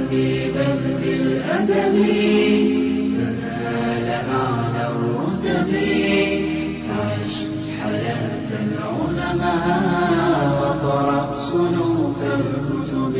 حبيبا بالأدب تنال أعلى الرتب عش حياة العلماء وقرأ صنوف الكتب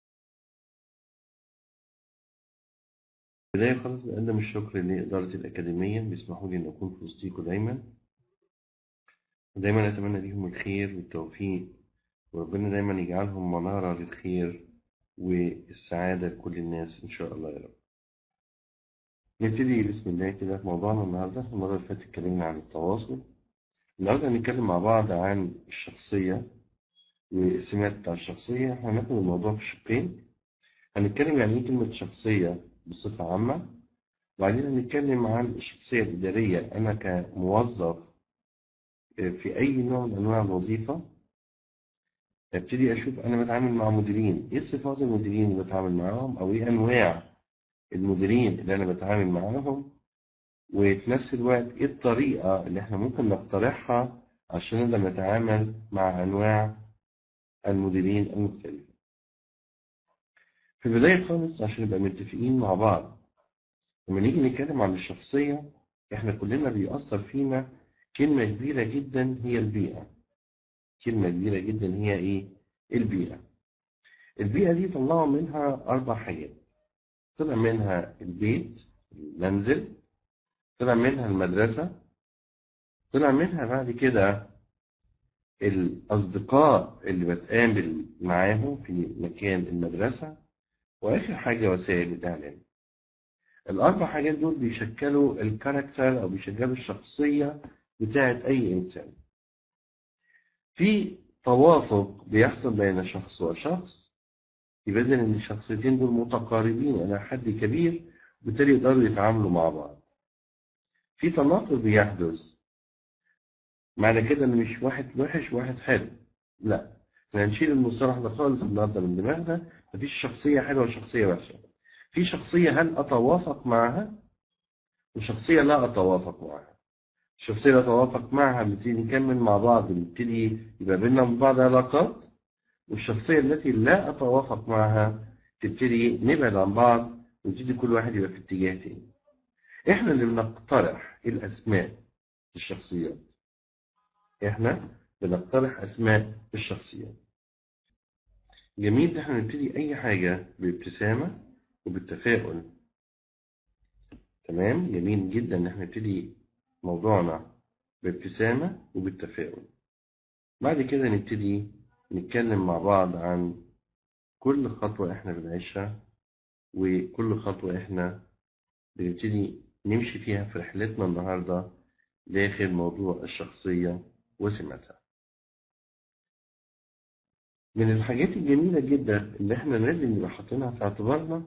بداية خالص بقدم الشكر لإدارة الأكاديمية بيسمحوا لي إن أكون في وسطيكم دايما ودايما أتمنى ليهم الخير والتوفيق وربنا دايما يجعلهم منارة للخير والسعادة لكل الناس إن شاء الله يا رب نبتدي بسم الله كده في موضوعنا النهاردة المرة اللي فاتت اتكلمنا عن التواصل النهاردة هنتكلم مع بعض عن الشخصية والسمات بتاع الشخصية هناخد الموضوع في شقين هنتكلم يعني إيه كلمة شخصية بصفة عامة وبعدين هنتكلم عن الشخصية الإدارية أنا كموظف في أي نوع من أنواع الوظيفة ابتدي أشوف أنا بتعامل مع مديرين إيه صفات المديرين اللي بتعامل معاهم أو إيه أنواع المديرين اللي أنا بتعامل معاهم وفي نفس الوقت إيه الطريقة اللي إحنا ممكن نقترحها عشان نقدر نتعامل مع أنواع المديرين المختلفة في البداية خالص عشان نبقى متفقين مع بعض لما نيجي نتكلم عن الشخصية إحنا كلنا بيأثر فينا كلمة كبيرة جدا هي البيئة كلمة كبيرة جدا هي إيه؟ البيئة البيئة دي طلعوا منها أربع حاجات طلع منها البيت المنزل طلع منها المدرسة طلع منها بعد كده الأصدقاء اللي بتقابل معاهم في مكان المدرسة وآخر حاجة وسائل الإعلام الأربع حاجات دول بيشكلوا الكاركتر أو بيشكلوا الشخصية بتاعت أي إنسان في توافق بيحصل بين شخص وشخص يبقى إذن إن الشخصيتين دول متقاربين إلى حد كبير وبالتالي يقدروا يتعاملوا مع بعض في تناقض بيحدث معنى كده إن مش واحد وحش وواحد حلو لا احنا هنشيل المصطلح ده خالص النهارده من دماغنا مفيش شخصية حلوة وشخصية وحشة في شخصية هل أتوافق معها وشخصية لا أتوافق معها الشخصية اللي أتوافق معها بنبتدي نكمل مع بعض بنبتدي يبقى بينا من بعض علاقات والشخصية التي لا أتوافق معها تبتدي نبعد عن بعض ونبتدي كل واحد يبقى في اتجاه تاني احنا اللي بنقترح الأسماء الشخصيات احنا بنقترح أسماء الشخصيات جميل ان احنا نبتدي أي حاجة بابتسامة وبالتفاؤل تمام جميل جدا ان احنا نبتدي موضوعنا بابتسامة وبالتفاؤل بعد كده نبتدي نتكلم مع بعض عن كل خطوة احنا بنعيشها وكل خطوة احنا بنبتدي نمشي فيها في رحلتنا النهاردة داخل موضوع الشخصية وسماتها من الحاجات الجميلة جدا اللي احنا لازم نبقى حاطينها في اعتبارنا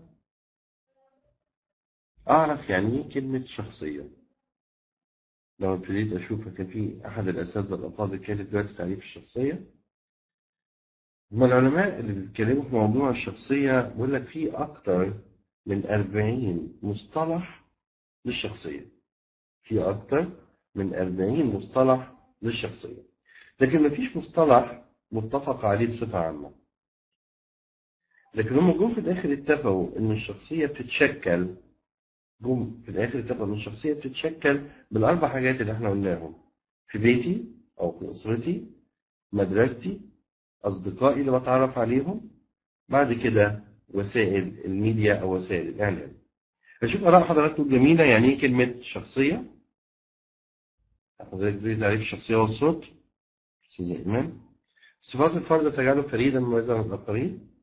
أعرف يعني إيه كلمة شخصية لما ابتديت أشوف كان في أحد الأساتذة الأفاضل كاتب دلوقتي تعريف الشخصية هما العلماء اللي بيتكلموا في موضوع الشخصية بيقول لك في أكتر من 40 مصطلح للشخصية في أكتر من 40 مصطلح للشخصية لكن مفيش مصطلح متفق عليه بصفة عامة لكن هم جم في الآخر اتفقوا إن الشخصية بتتشكل جم في الآخر اتفقوا إن الشخصية بتتشكل بالأربع حاجات اللي إحنا قلناهم في بيتي أو في أسرتي مدرستي أصدقائي اللي بتعرف عليهم بعد كده وسائل الميديا أو وسائل الإعلام أشوف آراء حضراتكم جميلة يعني إيه كلمة شخصية حضرتك بتقولي تعريف الشخصية والصوت أستاذ إيمان صفات الفرد تجعله فريدا مميزا عن الآخرين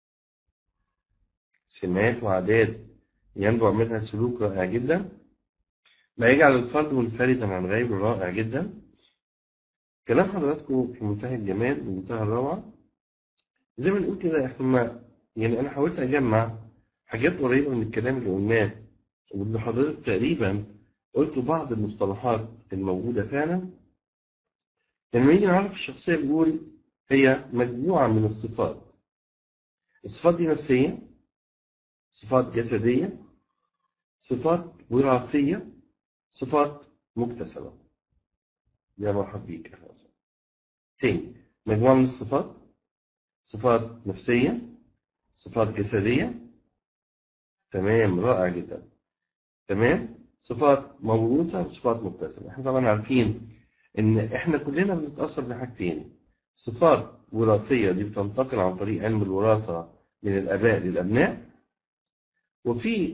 سمات وعادات ينبع منها سلوك رائع جدا ما يجعل الفرد منفردا عن غيره رائع جدا كلام حضراتكم في منتهى الجمال ومنتهى الروعة زي ما نقول كده احنا ما يعني أنا حاولت أجمع حاجات قريبة من الكلام اللي قلناه واللي حضرتك تقريبا قلت بعض المصطلحات الموجودة فعلا لما نيجي نعرف الشخصية بنقول هي مجموعة من الصفات الصفات دي نفسية صفات جسدية صفات وراثية صفات مكتسبة يا مرحب بيك أهلا وسهلا تاني مجموعة من الصفات صفات نفسية صفات جسدية تمام رائع جدا تمام صفات موروثة وصفات مكتسبة احنا طبعا عارفين ان احنا كلنا بنتأثر بحاجتين صفات وراثية دي بتنتقل عن طريق علم الوراثة من الآباء للأبناء وفي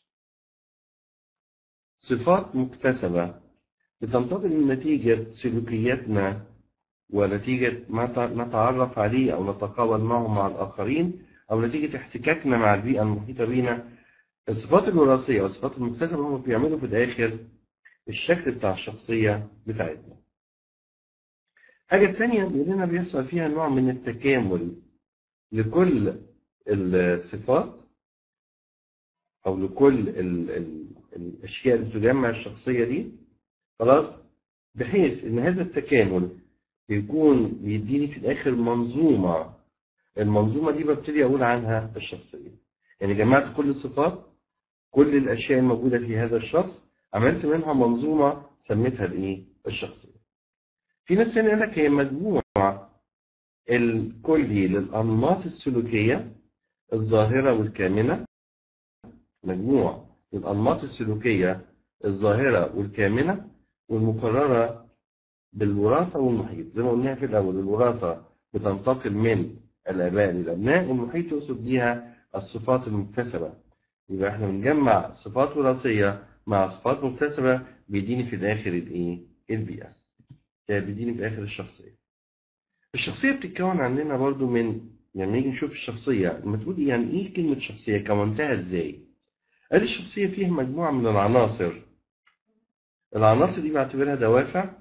صفات مكتسبة بتنتقل من نتيجة سلوكياتنا ونتيجة ما ت- نتعرف عليه أو نتقابل معه مع الآخرين أو نتيجة احتكاكنا مع البيئة المحيطة بينا الصفات الوراثية والصفات المكتسبة هم بيعملوا في الآخر الشكل بتاع الشخصية بتاعتنا. حاجة تانية بيقولنا بيحصل فيها نوع من التكامل لكل الصفات أو لكل ال ال الأشياء اللي تجمع الشخصية دي خلاص بحيث إن هذا التكامل بيكون بيديني في الآخر منظومة المنظومة دي ببتدي أقول عنها الشخصية يعني جمعت كل الصفات كل الأشياء الموجودة في هذا الشخص عملت منها منظومة سميتها الإيه؟ الشخصية. في ناس تانية يقول لك هي مجموعة الكلي للأنماط السلوكية الظاهرة والكامنة مجموع للأنماط السلوكية الظاهرة والكامنة والمكررة بالوراثة والمحيط زي ما قلنا في الأول الوراثة بتنتقل من الآباء للأبناء والمحيط يقصد بيها الصفات المكتسبة يبقى احنا بنجمع صفات وراثية مع صفات مكتسبة بيديني في الآخر الإيه؟ البيئة. يعني بيديني في الآخر الشخصية. الشخصية بتتكون عندنا برضو من يعني نيجي نشوف الشخصية لما تقول يعني إيه كلمة شخصية كونتها إزاي؟ قال الشخصية فيها مجموعة من العناصر. العناصر دي بعتبرها دوافع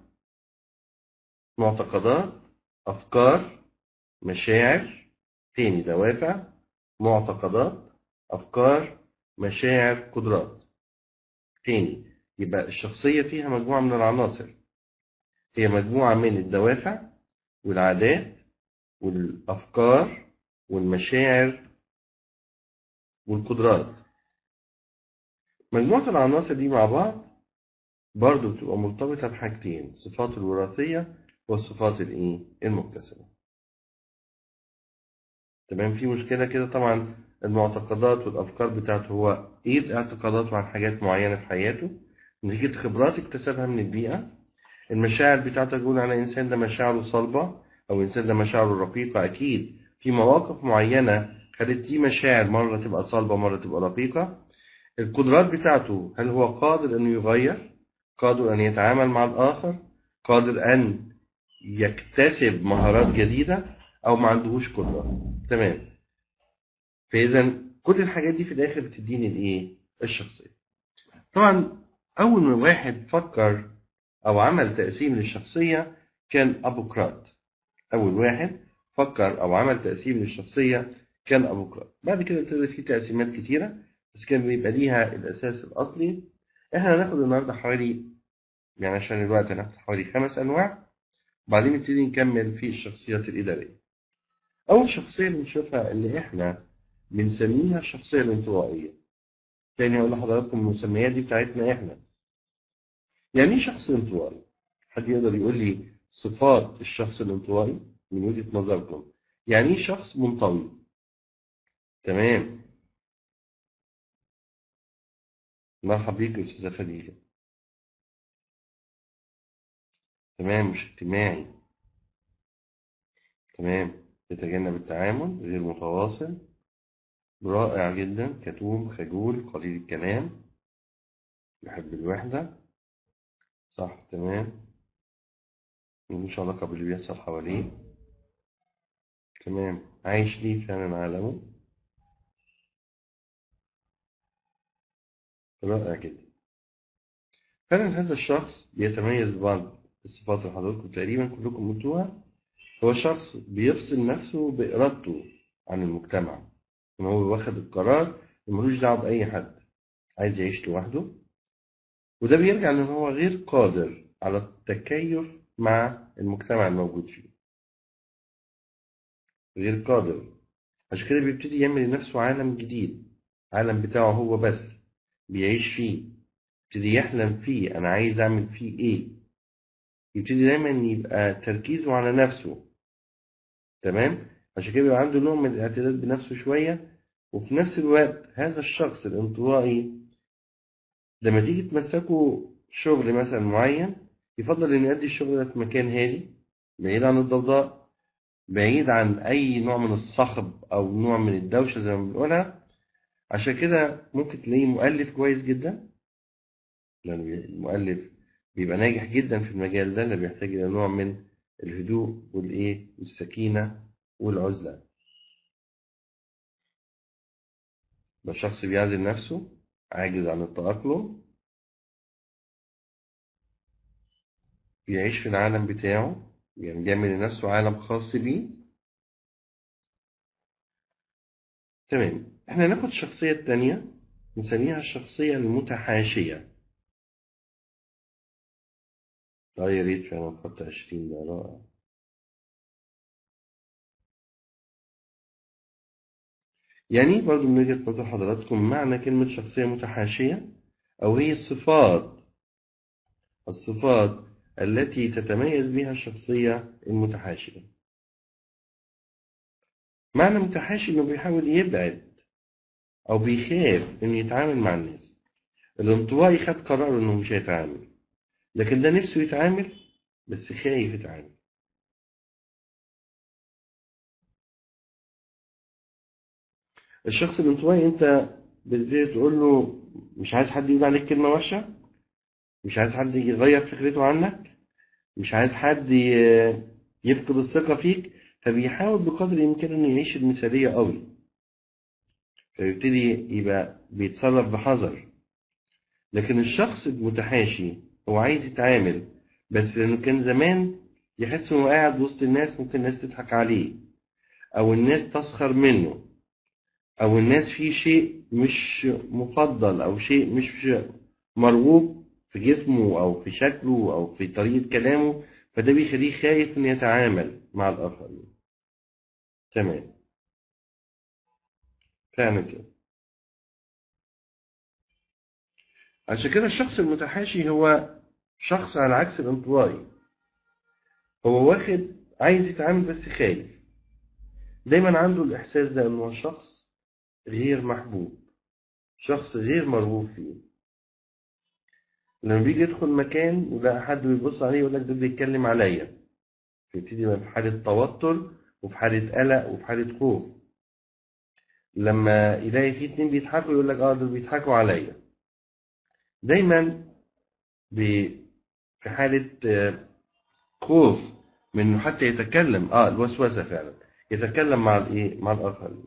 معتقدات أفكار مشاعر تاني دوافع معتقدات أفكار مشاعر قدرات تاني يبقى الشخصية فيها مجموعة من العناصر هي مجموعة من الدوافع والعادات والأفكار والمشاعر والقدرات مجموعة العناصر دي مع بعض برضو بتبقى مرتبطة بحاجتين الصفات الوراثية والصفات الإيه؟ المكتسبة تمام في مشكلة كده طبعا المعتقدات والأفكار بتاعته هو إيه اعتقاداته عن حاجات معينة في حياته نتيجة خبرات اكتسبها من البيئة المشاعر بتاعته يقول على إنسان ده مشاعره صلبة أو إنسان ده مشاعره رقيقة أكيد في مواقف معينة خلت دي مشاعر مرة تبقى صلبة مرة تبقى رقيقة القدرات بتاعته هل هو قادر إنه يغير قادر أن يتعامل مع الآخر قادر أن يكتسب مهارات جديدة أو ما عندهوش قدرة تمام فإذا كل الحاجات دي في الآخر بتديني الإيه؟ الشخصية. طبعا أول ما واحد فكر أو عمل تقسيم للشخصية كان أبوقراط. أول واحد فكر أو عمل تقسيم للشخصية كان أبوقراط. بعد كده ابتدت في تقسيمات كتيرة بس كان بيبقى ليها الأساس الأصلي. إحنا هناخد النهاردة حوالي يعني عشان الوقت هناخد حوالي خمس أنواع وبعدين نبتدي نكمل في الشخصيات الإدارية. أول شخصية بنشوفها اللي إحنا بنسميها الشخصية الانطوائية. تاني أقول لحضراتكم المسميات دي بتاعتنا إحنا. يعني إيه شخص انطوائي؟ حد يقدر يقول لي صفات الشخص الانطوائي من وجهة نظركم؟ يعني إيه شخص منطوي؟ تمام. مرحبا بيك يا أستاذة خديجة. تمام مش اجتماعي. تمام. يتجنب التعامل غير متواصل رائع جدا كتوم خجول قليل الكلام يحب الوحدة صح تمام ملوش علاقة باللي بيحصل حواليه تمام عايش ليه فعلا عالمه رائع جدا فعلا هذا الشخص بيتميز ببعض الصفات اللي حضراتكم تقريبا كلكم قلتوها هو شخص بيفصل نفسه بإرادته عن المجتمع إن هو واخد القرار ملوش دعوة بأي حد عايز يعيش لوحده وده بيرجع لأن هو غير قادر على التكيف مع المجتمع الموجود فيه غير قادر عشان كده بيبتدي يعمل لنفسه عالم جديد عالم بتاعه هو بس بيعيش فيه يبتدي يحلم فيه أنا عايز أعمل فيه إيه يبتدي دايما يبقى تركيزه على نفسه تمام عشان كده بيبقى عنده نوع من الاعتداد بنفسه شوية وفي نفس الوقت هذا الشخص الانطوائي لما تيجي تمسكه شغل مثلا معين يفضل انه يؤدي الشغل ده في مكان هادي بعيد عن الضوضاء بعيد عن اي نوع من الصخب او نوع من الدوشه زي ما بنقولها عشان كده ممكن تلاقيه مؤلف كويس جدا لأن المؤلف بيبقى ناجح جدا في المجال ده اللي بيحتاج إلى نوع من الهدوء والإيه والسكينة والعزلة ده شخص بيعزل نفسه عاجز عن التأقلم بيعيش في العالم بتاعه يعني بيعمل لنفسه عالم خاص بيه تمام احنا ناخد الشخصية التانية نسميها الشخصية المتحاشية اه يا ريت فعلا نحط عشرين ده رائع يعني برضو من وجهة نظر حضراتكم معنى كلمة شخصية متحاشية أو هي الصفات الصفات التي تتميز بها الشخصية المتحاشية معنى متحاشي إنه بيحاول يبعد أو بيخاف إنه يتعامل مع الناس الانطوائي خد قرار إنه مش هيتعامل لكن ده نفسه يتعامل بس خايف يتعامل الشخص الانطوائي انت بتبتدي تقول له مش عايز حد يقول عليك كلمة وحشة مش عايز حد يغير فكرته عنك مش عايز حد ي- يفقد الثقة فيك فبيحاول بقدر الإمكان إنه يعيش المثالية قوي فيبتدي يبقى بيتصرف بحذر لكن الشخص المتحاشي هو عايز يتعامل بس لأنه كان زمان يحس إنه قاعد وسط الناس ممكن الناس تضحك عليه أو الناس تسخر منه أو الناس فيه شيء مش مفضل أو شيء مش مرغوب في جسمه أو في شكله أو في طريقة كلامه فده بيخليه خايف إنه يتعامل مع الآخرين تمام فعلا كده عشان كده الشخص المتحاشي هو شخص على عكس الانطوائي هو واخد عايز يتعامل بس خايف دايما عنده الإحساس ده إنه شخص غير محبوب شخص غير مرغوب فيه لما بيجي يدخل مكان ويلاقي حد بيبص عليه يقول لك ده بيتكلم عليا فيبتدي يبقى في حالة توتر وفي حالة قلق وفي حالة خوف لما يلاقي في اتنين بيضحكوا يقول لك اه دول بيضحكوا عليا دايما بي- في حالة آه، خوف من انه حتى يتكلم اه الوسوسة فعلا يتكلم مع الايه مع الاخرين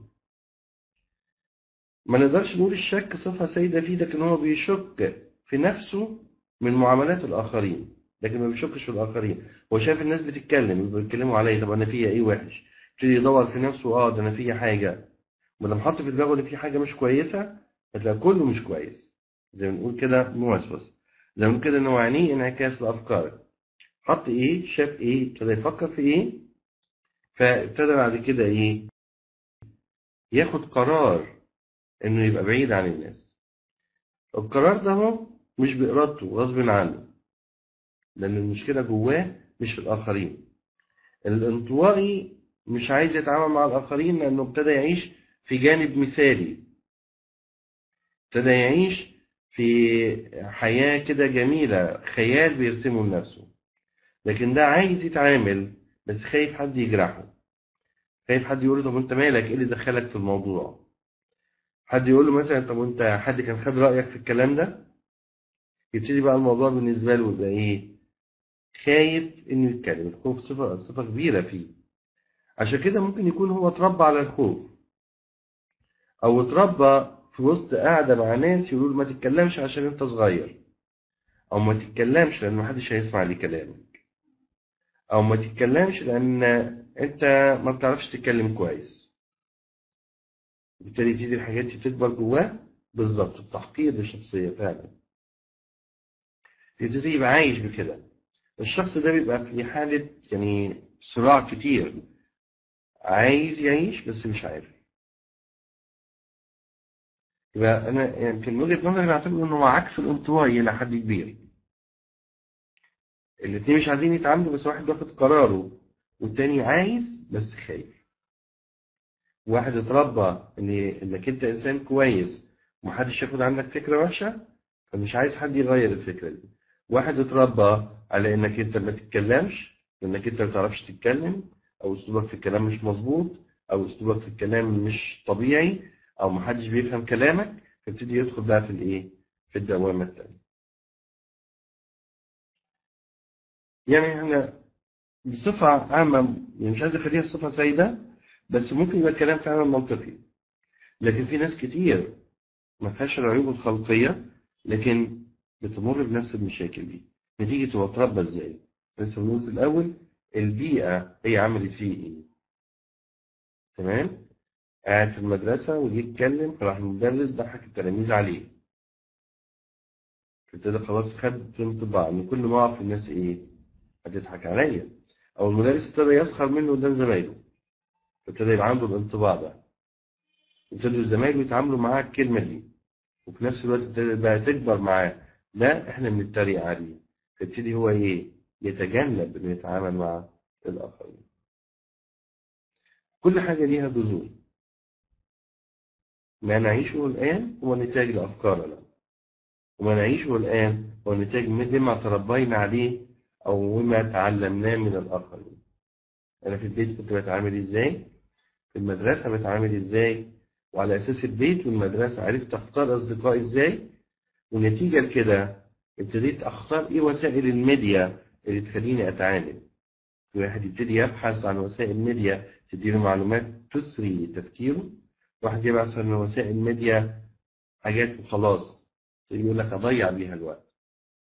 ما نقدرش نقول الشك صفة سيدة فيه لكن هو بيشك في نفسه من معاملات الآخرين لكن ما بيشكش في الآخرين هو شايف الناس بتتكلم بيتكلموا عليا طب أنا فيا إيه وحش يبتدي يدور في نفسه أه ده أنا فيا حاجة ما دام حط في دماغه إن في حاجة مش كويسة هتلاقي كله مش كويس زي ما نقول كده موسوس زي ما نقول كده إن هو عينيه انعكاس لأفكارك حط إيه شاف إيه ابتدى يفكر في إيه فابتدى بعد كده إيه ياخد قرار إنه يبقى بعيد عن الناس القرار ده هو مش بإرادته غصب عنه لأن المشكلة جواه مش في الآخرين الانطوائي مش عايز يتعامل مع الآخرين لأنه ابتدى يعيش في جانب مثالي ابتدى يعيش في حياة كده جميلة خيال بيرسمه لنفسه لكن ده عايز يتعامل بس خايف حد يجرحه خايف حد يقول له طب انت مالك ايه اللي دخلك في الموضوع حد يقول له مثلا طب انت حد كان خد رأيك في الكلام ده يبتدي بقى الموضوع بالنسبة له يبقى ايه خايف انه يتكلم الخوف صفة صفة كبيرة فيه عشان كده ممكن يكون هو اتربى على الخوف او اتربى في وسط قاعدة مع ناس يقولوا له ما تتكلمش عشان انت صغير او ما تتكلمش لان محدش هيسمع لي كلامك او ما تتكلمش لان انت ما بتعرفش تتكلم كويس بالتالي يبتدي الحاجات دي تكبر جواه بالظبط التحقير للشخصية فعلا يبتدي يبقى عايش بكده الشخص ده بيبقى في حالة يعني صراع كتير عايز يعيش بس مش عارف يبقى أنا يمكن من وجهة نظري بعتبر إنه هو عكس الانطوائي إلى حد كبير الاتنين مش عايزين يتعاملوا بس واحد واخد قراره والتاني عايز بس خايف واحد اتربى ان انك انت انسان كويس ومحدش ياخد عنك فكره وحشه فمش عايز حد يغير الفكره دي واحد اتربى على انك انت ما تتكلمش وانك انت ما تعرفش تتكلم او اسلوبك في الكلام مش مظبوط او اسلوبك في الكلام مش طبيعي او محدش بيفهم كلامك فيبتدي يدخل بقى في الايه في الدوامه الثانيه يعني احنا بصفه عامه يعني مش عايز اخليها صفه سيده بس ممكن يبقى الكلام فعلا منطقي لكن في ناس كتير ما فيهاش العيوب الخلقيه لكن بتمر بنفس المشاكل دي نتيجه هو اتربى ازاي لسه بنقول في الاول البيئه هي عملت فيه ايه تمام قاعد في المدرسه وجي يتكلم فراح المدرس ضحك التلاميذ عليه ابتدى خلاص خد انطباع ان كل ما اقف الناس ايه هتضحك عليا او المدرس ابتدى يسخر منه قدام زمايله فابتدى يبقى عنده الانطباع ده ابتدوا زمايله يتعاملوا معاه الكلمه دي وفي نفس الوقت ابتدت بقى تكبر معاه لا احنا بنتريق عليه فيبتدي هو ايه يتجنب انه يتعامل مع الاخرين كل حاجه ليها جذور ما نعيشه الان هو نتاج لافكارنا وما نعيشه الان هو نتاج مما تربينا عليه او مما تعلمناه من الاخرين انا في البيت كنت بتعامل ازاي في المدرسه بتعامل ازاي وعلى اساس البيت والمدرسه عرفت اختار اصدقائي ازاي ونتيجه لكده ابتديت اختار ايه وسائل الميديا اللي تخليني اتعامل واحد يبتدي يبحث عن وسائل ميديا تديله معلومات تثري تفكيره واحد يبحث عن وسائل ميديا حاجات وخلاص يقول لك اضيع بيها الوقت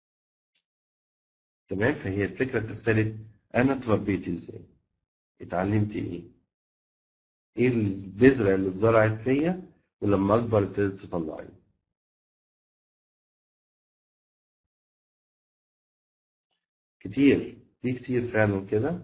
تمام فهي الفكره بتختلف انا اتربيت ازاي اتعلمت ايه ايه البذره اللي اتزرعت فيا ولما اكبر ابتدت تطلعني كتير في كتير فعلا كده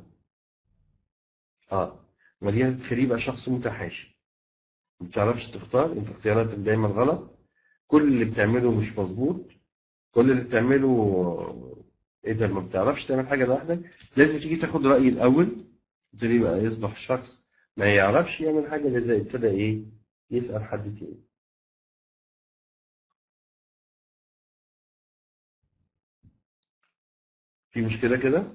اه ودي هتخليه يبقى شخص متحاشي ما بتعرفش تختار انت اختياراتك دايما غلط كل اللي بتعمله مش مظبوط كل اللي بتعمله ايه ده ما بتعرفش تعمل حاجه لوحدك لازم تيجي تاخد رايي الاول يبتدي بقى يصبح شخص ما يعرفش يعمل حاجه لذا ابتدى ايه يسال حد تاني في مشكله كده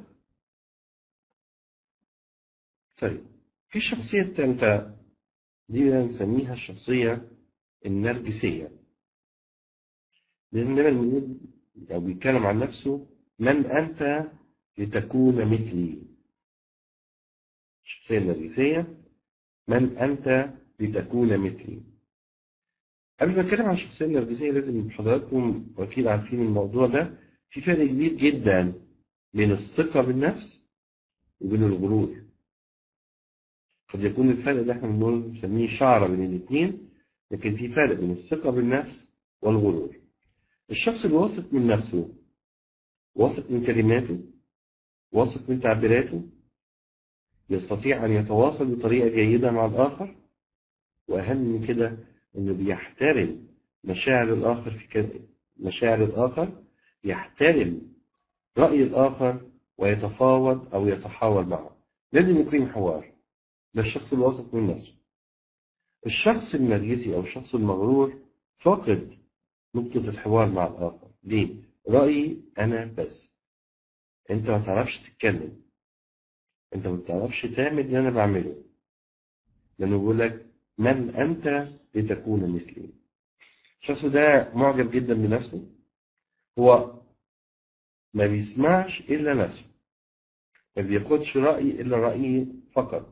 طيب في الشخصيه الثالثه دي بنسميها الشخصيه النرجسيه لان دايما بنقول او بيتكلم عن نفسه من انت لتكون مثلي الشخصيه النرجسيه من انت لتكون مثلي قبل ما اتكلم عن الشخصيه النرجسيه لازم حضراتكم واكيد عارفين الموضوع ده في فرق كبير جدا بين الثقه بالنفس وبين الغرور قد يكون الفرق ده احنا بنقول نسميه شعره بين الاثنين لكن في فرق بين الثقه بالنفس والغرور الشخص الواثق من نفسه واثق من كلماته واثق من تعبيراته يستطيع أن يتواصل بطريقة جيدة مع الآخر وأهم من كده إنه بيحترم مشاعر الآخر في كده مشاعر الآخر يحترم رأي الآخر ويتفاوض أو يتحاور معه لازم يقيم حوار ده الشخص الواثق من نفسه الشخص النرجسي أو الشخص المغرور فاقد نقطة الحوار مع الآخر ليه؟ رأيي أنا بس أنت ما تعرفش تتكلم أنت ما تعرفش تعمل اللي أنا بعمله لأنه بيقول لك من أنت لتكون مثلي الشخص ده معجب جدا بنفسه هو ما بيسمعش إلا نفسه ما بياخدش رأي إلا رأيه فقط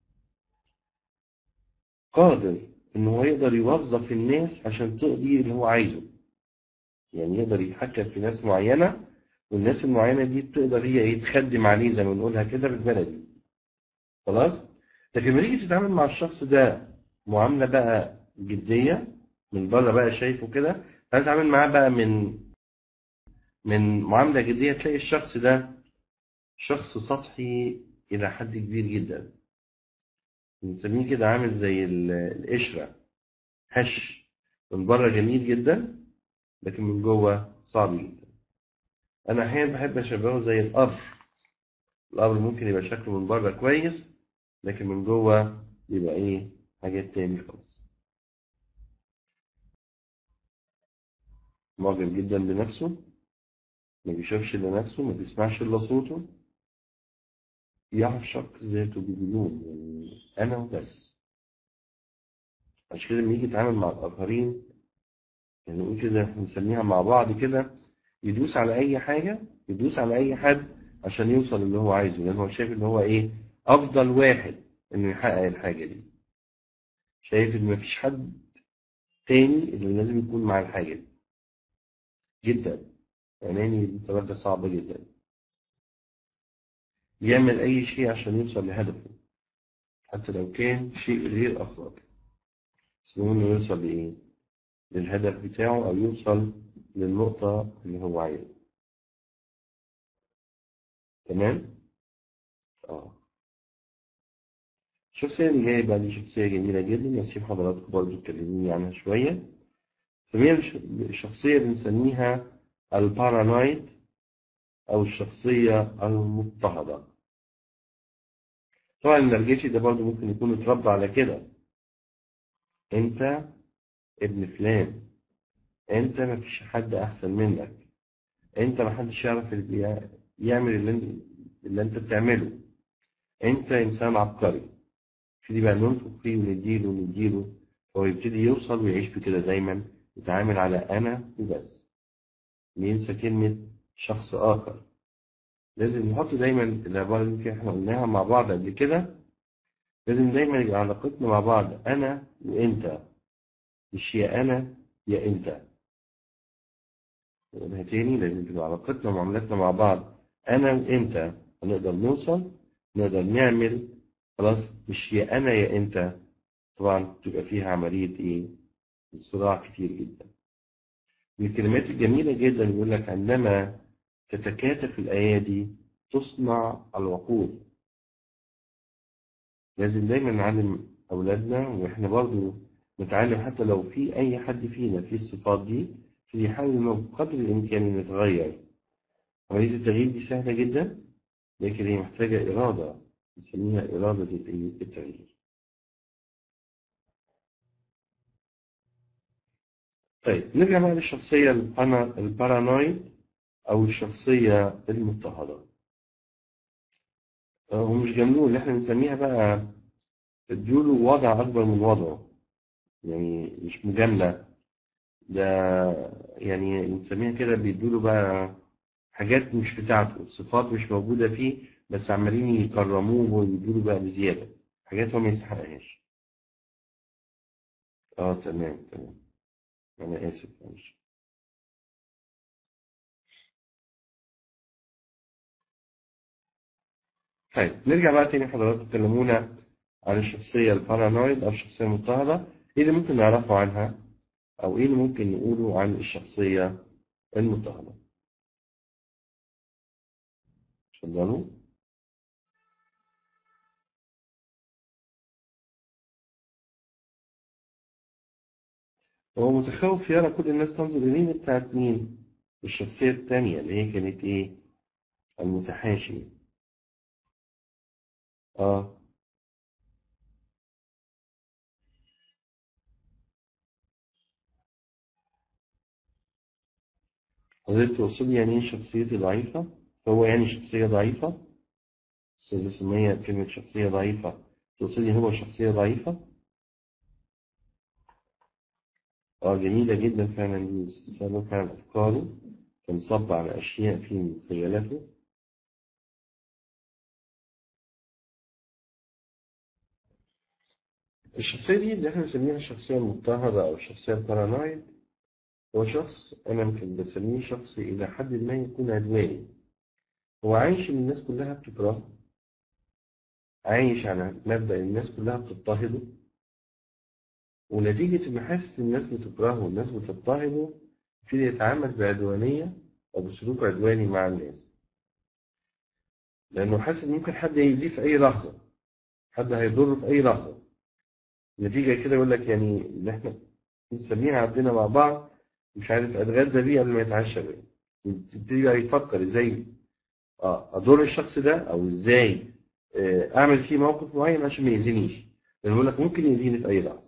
قادر إن هو يقدر يوظف الناس عشان تقضي اللي هو عايزه يعني يقدر يتحكم في ناس معينة والناس المعينة دي تقدر هي ايه تخدم عليه زي ما بنقولها كده بالبلدي خلاص لكن لما تيجي تتعامل مع الشخص ده معاملة بقى جدية من بره بقى شايفه كده هتتعامل معاه بقى من من معاملة جدية تلاقي الشخص ده شخص سطحي إلى حد كبير جدا بنسميه كده عامل زي ال- القشرة هش من بره جميل جدا لكن من جوه صعب جدا انا احيانا بحب اشبهه زي القبر القبر ممكن يبقى شكله من بره كويس لكن من جوه يبقى ايه حاجات تاني خالص معجب جدا بنفسه ما بيشوفش إلا نفسه ما بيسمعش إلا صوته يعشق ذاته بجنون يعني أنا وبس عشان كده لما يجي يتعامل مع الآخرين يعني نقول كده احنا بنسميها مع بعض كده يدوس على أي حاجة يدوس على أي حد عشان يوصل اللي هو عايزه لأن هو شايف إن هو إيه أفضل واحد إنه يحقق الحاجة دي شايف إن مفيش حد تاني اللي لازم يكون مع الحاجة دي جدا أناني متبادة صعبة جدا يعمل أي شيء عشان يوصل لهدفه حتى لو كان شيء غير أخلاقي بس المهم إنه يوصل لإيه؟ للهدف بتاعه أو يوصل للنقطة اللي هو عايزها تمام؟ آه الشخصية اللي جاية بقى دي شخصية جميلة جدا نسيب حضراتكم برضه تكلموني عنها شوية سميها الشخصية بنسميها البارانويد أو الشخصية المضطهدة طبعا النرجسي ده برضه ممكن يكون اتربى على كده أنت ابن فلان أنت مفيش حد أحسن منك أنت محدش يعرف اللي بيع- يعمل اللي, انت- اللي أنت بتعمله أنت إنسان عبقري نبتدي بقى ننفق فيه ونديله ونديله هو يبتدي يوصل ويعيش بكده دايما يتعامل على أنا وبس بينسى كلمة شخص آخر لازم نحط دايما العبارة اللي يمكن احنا قلناها مع بعض قبل كده لازم دايما يبقى علاقتنا مع بعض أنا وأنت مش يا أنا يا أنت نقولها تاني لازم تبقى علاقتنا ومعاملاتنا مع بعض أنا وأنت هنقدر نوصل نقدر نعمل خلاص مش يا أنا يا أنت طبعا تبقى فيها عملية إيه؟ صراع كتير جدا من الكلمات الجميلة جدا يقول لك عندما تتكاتف الأيادي تصنع الوقود لازم دايما نعلم أولادنا وإحنا برضو نتعلم حتى لو في أي حد فينا فيه الصفات دي يحاول إنه بقدر الإمكان يتغير عملية التغيير دي سهلة جدا لكن هي محتاجة إرادة نسميها إرادة التغيير طيب نرجع بقى للشخصية البانا- البارانويد أو الشخصية المضطهدة آه، ومش جنون اللي احنا بنسميها بقى اديله وضع أكبر من وضعه يعني مش مجاملة ده يعني نسميها كده بيدوله بقى حاجات مش بتاعته صفات مش موجودة فيه بس عمالين يكرموه ويدوله بقى بزيادة حاجات هو ما يستحقهاش اه تمام تمام أنا آسف معلش طيب نرجع بقى تاني حضراتكم تكلمونا عن الشخصية البارانويد أو الشخصية المضطهدة إيه اللي ممكن نعرفه عنها أو إيه اللي ممكن نقوله عن الشخصية المضطهدة اتفضلوا هو متخوف يرى كل الناس تنظر إليه بتاعت مين؟ الشخصية التانية اللي هي كانت إيه؟ المتحاشي آه حضرتك تقصدي يعني إيه شخصيتي ضعيفة؟ هو يعني شخصية ضعيفة؟ أستاذة سمية كلمة شخصية ضعيفة تقصدي هو شخصية ضعيفة؟ اه جميلة جدا فعلا دي سبب فعلا أفكاره كان صب على أشياء في خيالاته الشخصية دي اللي احنا بنسميها الشخصية المضطهدة أو الشخصية البارانويد هو شخص أنا يمكن بسميه شخص إلى حد ما يكون عدواني هو عايش إن الناس كلها بتكرهه عايش على مبدأ الناس كلها بتضطهده ونتيجة إن حاسس إن الناس بتكرهه والناس بتضطهده يبتدي يتعامل بعدوانية أو بسلوك عدواني مع الناس لأنه حاسس إن ممكن حد يأذيه في أي لحظة حد هيضره في أي لحظة نتيجة كده يقول لك يعني اللي إحنا بنسميها عندنا مع بعض مش عارف أتغدى بيه قبل ما يتعشى بيه يبتدي بقى يفكر إزاي آه، أضر الشخص ده أو إزاي آه، أعمل فيه موقف معين عشان ما يأذينيش لأن بقول لك ممكن يأذيني في أي لحظة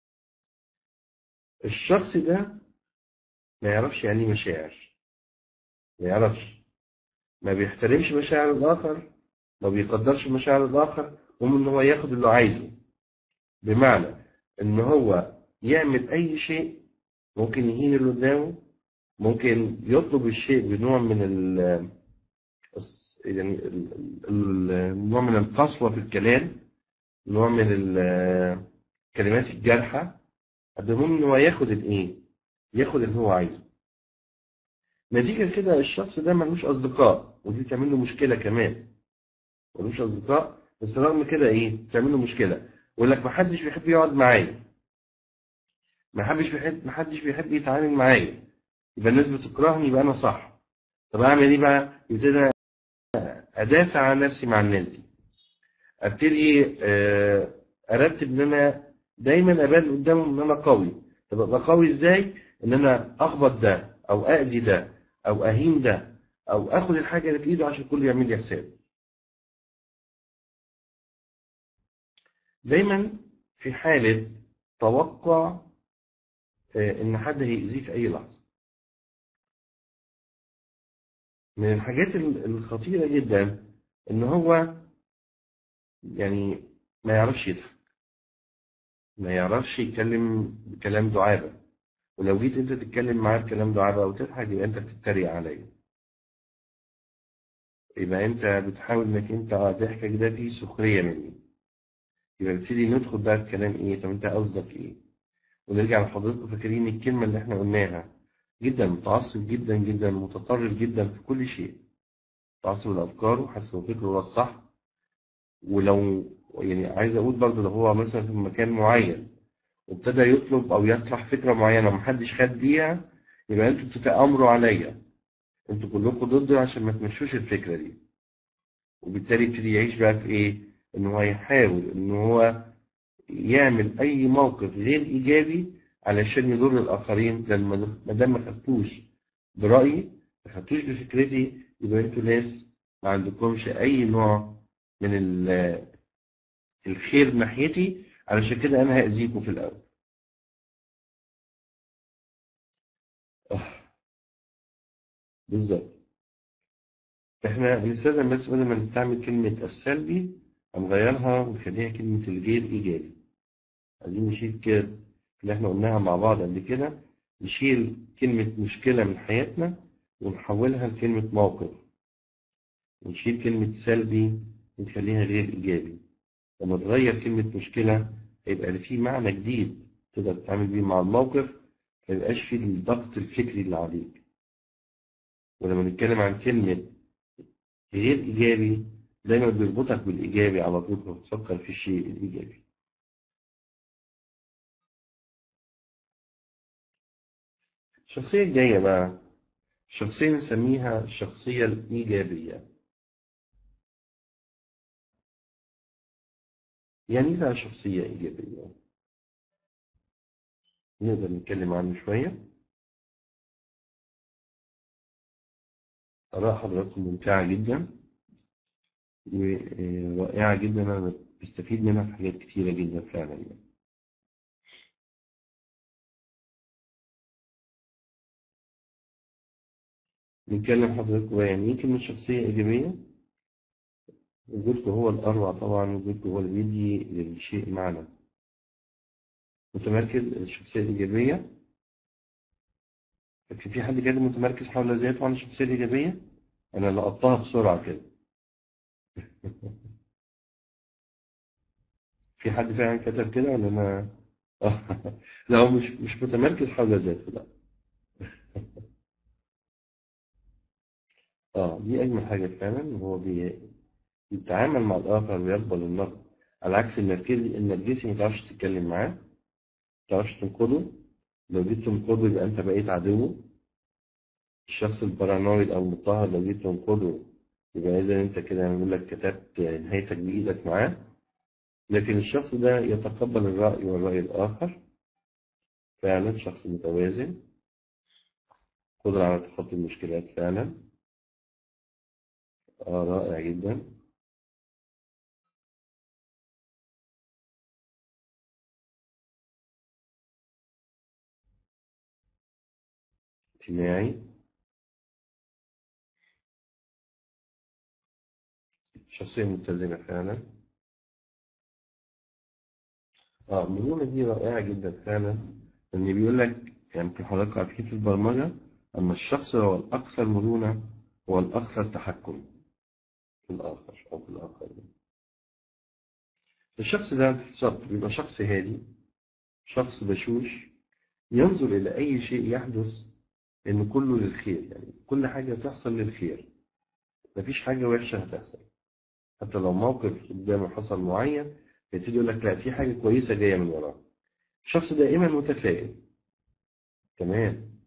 الشخص ده ما يعرفش يعني إيه مشاعر ما يعرفش ما بيحترمش مشاعر الآخر ما بيقدرش مشاعر الآخر ومن إن هو ياخد اللي عايزه بمعنى إن هو يعمل أي شيء ممكن يهين اللي قدامه ممكن يطلب الشيء بنوع من ال يعني ال- ال- نوع من القسوة في الكلام نوع من ال- الكلمات الجارحة المهم إن هو ياخد الإيه؟ ياخد اللي هو عايزه نتيجة كده الشخص ده ملوش أصدقاء ودي بتعمل له مشكلة كمان ملوش أصدقاء بس رغم كده إيه بتعمل له مشكلة يقول لك محدش بيحب يقعد معايا محدش بيحب محدش بيحب يتعامل معايا يبقى الناس بتكرهني يبقى أنا صح طب أعمل إيه بقى؟ يبتدي أدافع عن نفسي مع الناس دي أبتدي آه، أرتب إن أنا دايما أبان قدامهم إن أنا قوي طب أبقى قوي إزاي؟ إن أنا أخبط ده أو أأذي ده أو أهين ده أو آخد الحاجة اللي في إيده عشان الكل يعمل لي حساب دايما في حالة توقع آه، إن حد هيأذيه في أي لحظة من الحاجات ال- الخطيرة جدا إن هو يعني ما يعرفش يضحك ما يعرفش يتكلم بكلام دعابة ولو جيت أنت تتكلم معاه بكلام دعابة أو تضحك يبقى أنت بتتريق عليا يبقى أنت بتحاول إنك أنت آه، ضحكك ده فيه سخرية مني يبقى نبتدي ندخل بقى في كلام إيه طب أنت قصدك إيه ونرجع لحضرتك فاكرين الكلمة اللي إحنا قلناها جدا متعصب جدا جدا متطرف جدا في كل شيء متعصب لأفكاره وحاسس إن فكره هو الصح ولو يعني عايز أقول برضه لو هو مثلا في مكان معين وابتدى يطلب أو يطرح فكرة معينة ومحدش خد بيها يبقى أنتوا بتتآمروا عليا أنتوا كلكم ضدي عشان ما تمشوش الفكرة دي وبالتالي يبتدي يعيش بقى في إيه؟ إن هو يحاول إن هو يعمل أي موقف غير إيجابي علشان يضر الآخرين لأن ما ما دام ما خدتوش برأيي ما خدتوش بفكرتي يبقى أنتوا ناس ما عندكمش أي نوع من ال- الخير ناحيتي علشان كده أنا هأذيكم في الأول. آه، بالظبط. إحنا بنستخدم بس بدل ما نستعمل كلمة السلبي هنغيرها ونخليها كلمة الغير إيجابي. عايزين نشيل كده اللي إحنا قلناها مع بعض قبل كده نشيل كلمة مشكلة من حياتنا ونحولها لكلمة موقف. ونشيل كلمة سلبي ونخليها غير إيجابي. لما تغير كلمة مشكلة هيبقى في معنى جديد تقدر تتعامل بيه مع الموقف ما يبقاش فيه الضغط الفكري اللي عليك ولما نتكلم عن كلمة غير إيجابي دايما بيربطك بالإيجابي على طول فتفكر في الشيء الإيجابي الشخصية الجاية بقى شخصية نسميها الشخصية الإيجابية يعني إيه بقى شخصية إيجابية؟ نقدر نتكلم عنه شوية آراء حضراتكم ممتعة جدا ورائعة جدا أنا بستفيد منها في حاجات كتيرة جدا فعلا يعني. نتكلم حضراتكم بقى يعني إيه كلمة شخصية إيجابية؟ وجودكم هو الأروع طبعا وجودكم هو اللي بيدي للشيء معنى متمركز الشخصية الإيجابية لكن في حد كده متمركز حول ذاته عن الشخصية الإيجابية أنا لقطتها بسرعة كده في حد فعلا كتب كده ولا أنا لا هو مش مش متمركز حول ذاته لا اه دي أجمل حاجة فعلا هو بي- بيتعامل مع الآخر ويقبل النقد على عكس النرجسي النرجسي ما تعرفش تتكلم معاه ما تعرفش تنقده لو جيت تنقده يبقى أنت بقيت عدوه الشخص البارانويد أو المضطهد لو جيت تنقده يبقى إذا أنت كده بنقول لك كتبت نهايتك بإيدك معاه لكن الشخص ده يتقبل الرأي والرأي الآخر فعلا شخص متوازن قدرة على تخطي المشكلات فعلا آه رائع جدا اجتماعي شخصية متزنة فعلا اه المرونة دي رائعة جدا فعلا ان بيقول لك يعني في حضرتك عارفين في البرمجة ان الشخص هو الاكثر مرونة هو الاكثر تحكم في الاخر او في الاخرين الشخص ده بالظبط بيبقى شخص هادي شخص بشوش ينظر إلى أي شيء يحدث إن كله للخير يعني كل حاجة تحصل للخير مفيش حاجة وحشة هتحصل حتى لو موقف قدامه حصل معين يبتدي يقول لك لا في حاجة كويسة جاية من وراه الشخص دائما متفائل تمام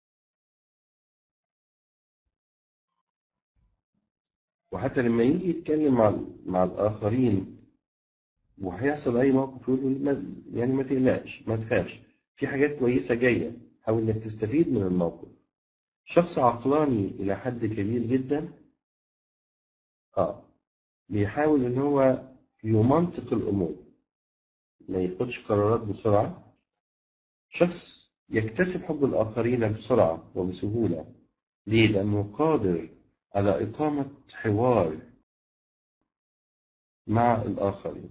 وحتى لما يجي يتكلم مع مع الآخرين وهيحصل أي موقف يقول له ما- يعني ما تقلقش ما تخافش في حاجات كويسة جاية حاول إنك تستفيد من الموقف شخص عقلاني إلى حد كبير جدا آه بيحاول إن هو يمنطق الأمور ما ياخدش قرارات بسرعة شخص يكتسب حب الآخرين بسرعة وبسهولة ليه؟ لأنه قادر على إقامة حوار مع الآخرين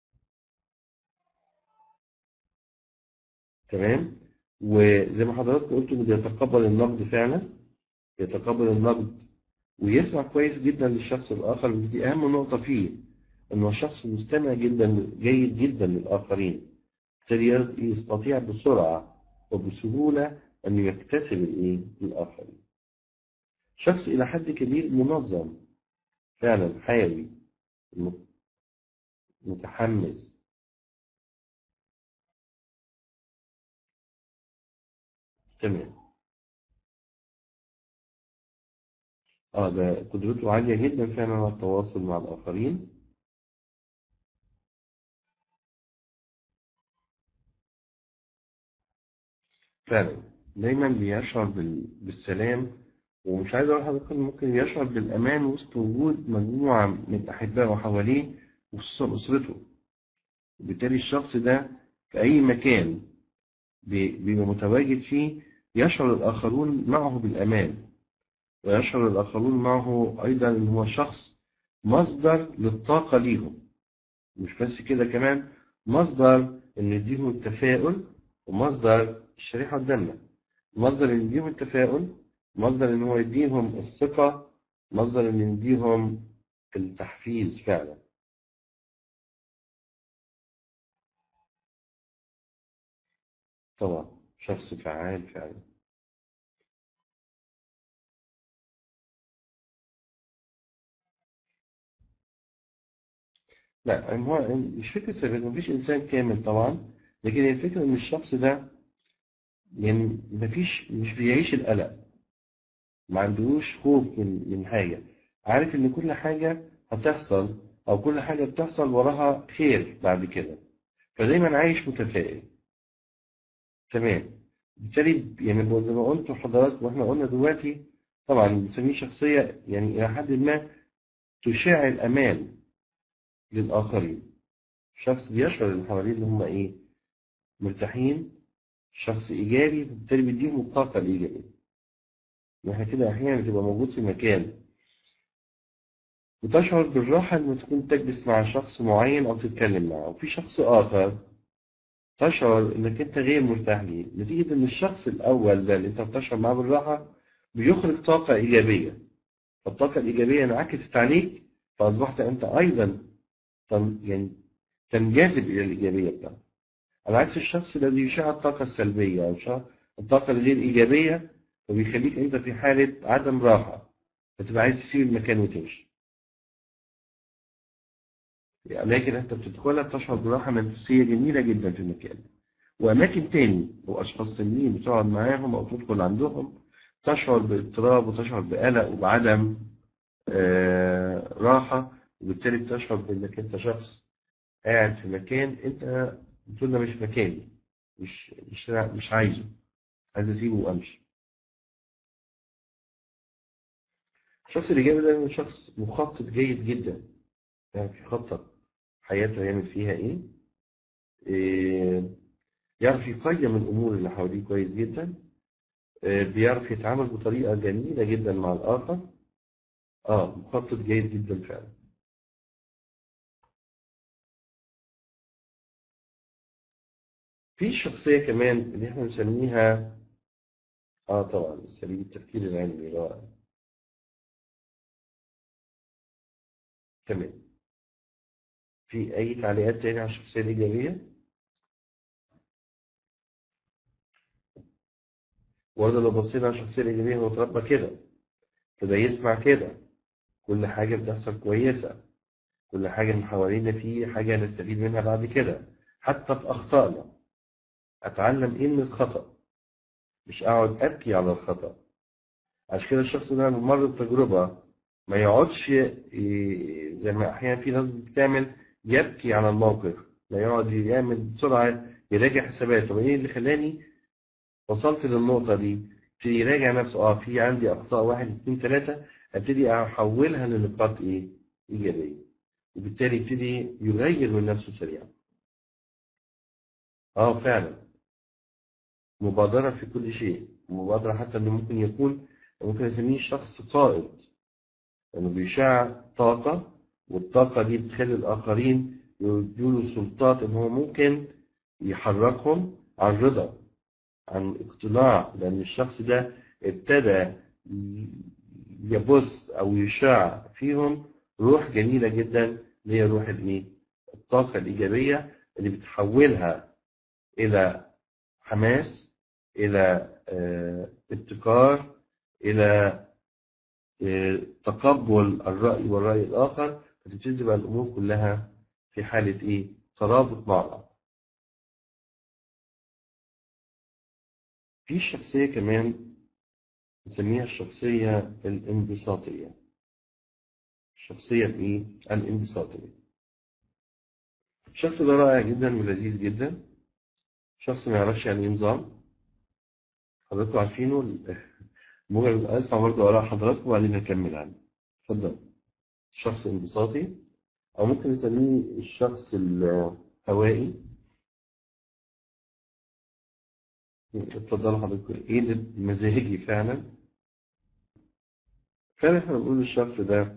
تمام وزي ما حضراتكم قلتوا بيتقبل النقد فعلا يتقبل النقد ويسمع كويس جدا للشخص الآخر ودي أهم نقطة فيه إنه شخص مستمع جدا جيد جدا للآخرين بالتالي يستطيع بسرعة وبسهولة أن يكتسب الإيه الآخرين شخص إلى حد كبير منظم فعلا حيوي م- متحمس تمام اه ده قدرته عالية جدا فعلا على التواصل مع الآخرين فعلا دايما بيشعر بال- بالسلام ومش عايز اقول لحضرتك إنه ممكن يشعر بالامان وسط وجود مجموعه من احبائه حواليه وخصوصا اسرته وبالتالي الشخص ده في اي مكان بي- بيبقى متواجد فيه يشعر الاخرون معه بالامان ويشعر الاخرون معه ايضا ان هو شخص مصدر للطاقه ليهم مش بس كده كمان مصدر ان يديهم التفاؤل ومصدر الشريحه قدامنا مصدر ان يديهم التفاؤل مصدر ان هو يديهم الثقة مصدر ان يديهم التحفيز فعلا طبعا شخص فعال فعلا لا يعني هو مش فكرة سلبية مفيش إنسان كامل طبعا لكن هي الفكرة إن الشخص ده يعني مفيش مش بيعيش القلق ما عندوش خوف من من حاجة عارف إن كل حاجة هتحصل أو كل حاجة بتحصل وراها خير بعد كده فدايما عايش متفائل تمام بالتالي يعني زي ما قلت لحضرتك واحنا قلنا دلوقتي طبعا بنسميه شخصية يعني إلى حد ما تشع الأمان للآخرين شخص بيشعر اللي حواليه إن هم إيه مرتاحين شخص إيجابي فبالتالي بيديهم الطاقة الإيجابية واحنا كده أحيانا بتبقى موجود في مكان وتشعر بالراحة لما تكون تجلس مع شخص معين أو تتكلم معه وفي شخص آخر تشعر إنك أنت غير مرتاح ليه نتيجة إن الشخص الأول ده اللي أنت بتشعر معاه بالراحة بيخرج طاقة إيجابية فالطاقة الإيجابية انعكست عليك فأصبحت أنت أيضا تن- يعني تنجذب إلى الإيجابية بتاعته على عكس الشخص الذي يشع الطاقة السلبية أو يشع الطاقة الغير إيجابية فبيخليك أنت في حالة عدم راحة فتبقى عايز تسيب المكان وتمشي أماكن أنت بتدخلها بتشعر براحة نفسية جميلة جدا في المكان وأماكن تاني وأشخاص تانيين بتقعد معاهم أو تدخل عندهم تشعر باضطراب وتشعر بقلق وبعدم آه، راحة وبالتالي بتشعر بأنك أنت شخص قاعد في مكان أنت بتقول ده مش مكاني مش مش مش عايزه عايز أسيبه وأمشي الشخص الإيجابي ده شخص مخطط جيد جدا يعني في خطة حياته يعمل فيها إيه إيه، يعرف يقيم الأمور اللي حواليه كويس جدا آه، بيعرف يتعامل بطريقة جميلة جدا مع الآخر اه مخطط جيد جدا فعلا في شخصية كمان اللي احنا بنسميها اه طبعا اساليب التفكير العلمي رائع تمام في أي تعليقات تاني على الشخصية الإيجابية؟ برضه لو بصينا على الشخصية الإيجابية هو اتربى كده ابتدى يسمع كده كل حاجة بتحصل كويسة كل حاجة من حوالينا فيه حاجة نستفيد منها بعد كده حتى في أخطائنا أتعلم إيه من الخطأ مش أقعد أبكي على الخطأ عشان كده الشخص ده لما مر بتجربة ما يقعدش ي- زي ما أحيانا في ناس بتعمل يبكي على الموقف لا يقعد يعمل بسرعة يراجع حساباته طب إيه اللي خلاني وصلت للنقطة دي ابتدي يراجع نفسه اه في عندي أخطاء واحد اتنين تلاتة ابتدي أحولها لنقاط إيه؟ إيجابية وبالتالي يبتدي يغير من نفسه سريعا اه فعلا مبادرة في كل شيء مبادرة حتى إنه ممكن يكون ممكن أسميه شخص قائد لأنه بيشع طاقة والطاقة دي بتخلي الآخرين يدوله سلطات إن هو ممكن يحركهم عن رضا عن اقتناع لأن الشخص ده ابتدى يبث أو يشع فيهم روح جميلة جدا اللي هي روح الإيه؟ الطاقة الإيجابية اللي بتحولها إلى حماس إلى آه، ابتكار إلى آه، تقبل الرأي والرأي الآخر فتبتدي تبقى الأمور كلها في حالة إيه؟ ترابط مع بعض. في شخصية كمان نسميها الشخصية الانبساطية. الشخصية الإيه؟ الانبساطية. الشخص ده رائع جدا ولذيذ جدا. شخص ما يعرفش يعني إيه نظام. حضراتكم عارفينه ممكن أسمع برضه آراء حضراتكم وبعدين نكمل عنه. اتفضل. شخص انبساطي أو ممكن نسميه الشخص الهوائي. اتفضلوا حضرتك ايه ده مزاجي فعلا فعلا احنا بنقول الشخص ده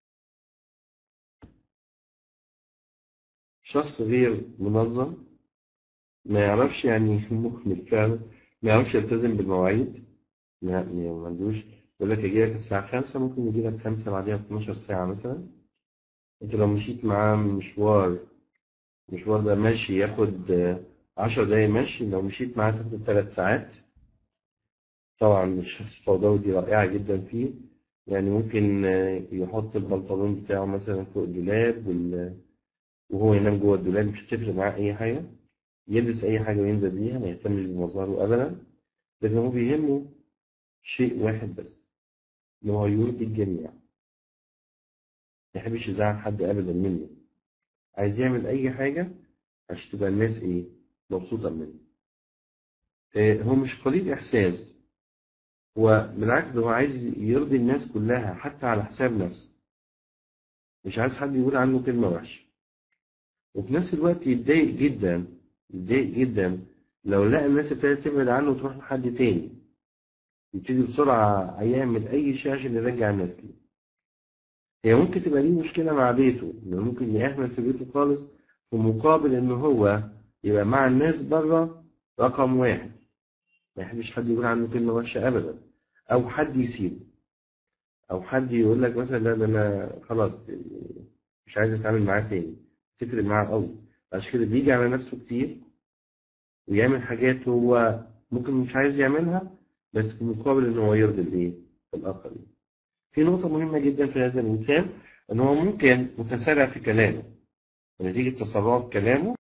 شخص غير منظم ما يعرفش يعني مهمل فعلا ما يعرفش يلتزم بالمواعيد ما ما- ما عندوش يقول لك اجي لك الساعة خمسة ممكن يجي لك خمسة بعديها 12 ساعة مثلا انت لو مشيت معاه مشوار المشوار ده ماشي ياخد آه، عشر دقايق مشي لو مشيت معاه تاخد ثلاث ساعات طبعا الشخص الفوضوي دي رائعة جدا فيه يعني ممكن آه، يحط البنطلون بتاعه مثلا فوق الدولاب وال- وهو ينام جوه الدولاب مش هتفرق معاه أي حاجة يلبس أي حاجة وينزل بيها ما يهتمش بمظهره أبدا لكن هو بيهمه شيء واحد بس إن هو يرضي الجميع ما يحبش يزعل حد أبدا منه عايز يعمل أي حاجة عشان تبقى الناس إيه مبسوطة منه آه، هو مش قليل إحساس هو بالعكس ده هو عايز يرضي الناس كلها حتى على حساب نفسه مش عايز حد يقول عنه كلمة وحشة وفي نفس الوقت يتضايق جدا يتضايق جدا لو لقى الناس ابتدت تبعد عنه وتروح لحد تاني يبتدي بسرعة يعمل أي شيء عشان يرجع الناس ليه هي ممكن تبقى ليه مشكلة مع بيته إنه ممكن يهمل في بيته خالص في مقابل إن هو يبقى مع الناس بره رقم واحد ما يحبش حد يقول عنه كلمة وحشة أبدا أو حد يسيبه أو حد يقول لك مثلا لا ده أنا خلاص مش عايز أتعامل معاه تاني تفرق معاه قوي عشان كده بيجي على نفسه كتير ويعمل حاجات هو ممكن مش عايز يعملها بس في مقابل إن هو يرضي الإيه؟ الآخرين. في نقطة مهمة جدا في هذا الإنسان إن هو ممكن متسارع في كلامه ونتيجة تسرعه في كلامه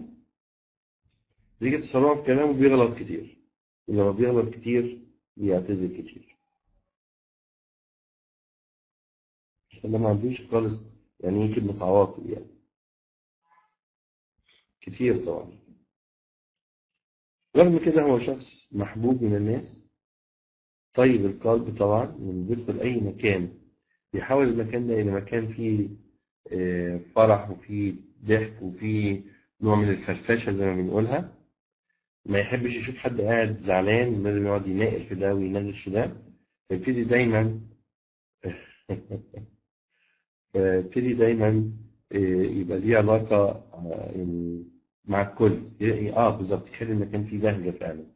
نتيجة تسرعه في كلامه بيغلط كتير ولما بيغلط كتير بيعتذر كتير عشان ده ما عندوش خالص يعني ايه كلمة عواطف يعني كتير طبعا رغم كده هو شخص محبوب من الناس طيب القلب طبعا من بيدخل أي مكان بيحاول المكان ده إلى مكان فيه آه، فرح وفيه ضحك وفيه نوع من الفرفشة زي ما بنقولها ما يحبش يشوف حد قاعد زعلان لازم يقعد يناقل في ده ويناقش في ده فيبتدي دايما فيبتدي دايما آه، يبقى ليه علاقة آه، يعني مع الكل ي- اه بالظبط يخلي المكان فيه بهجة فعلا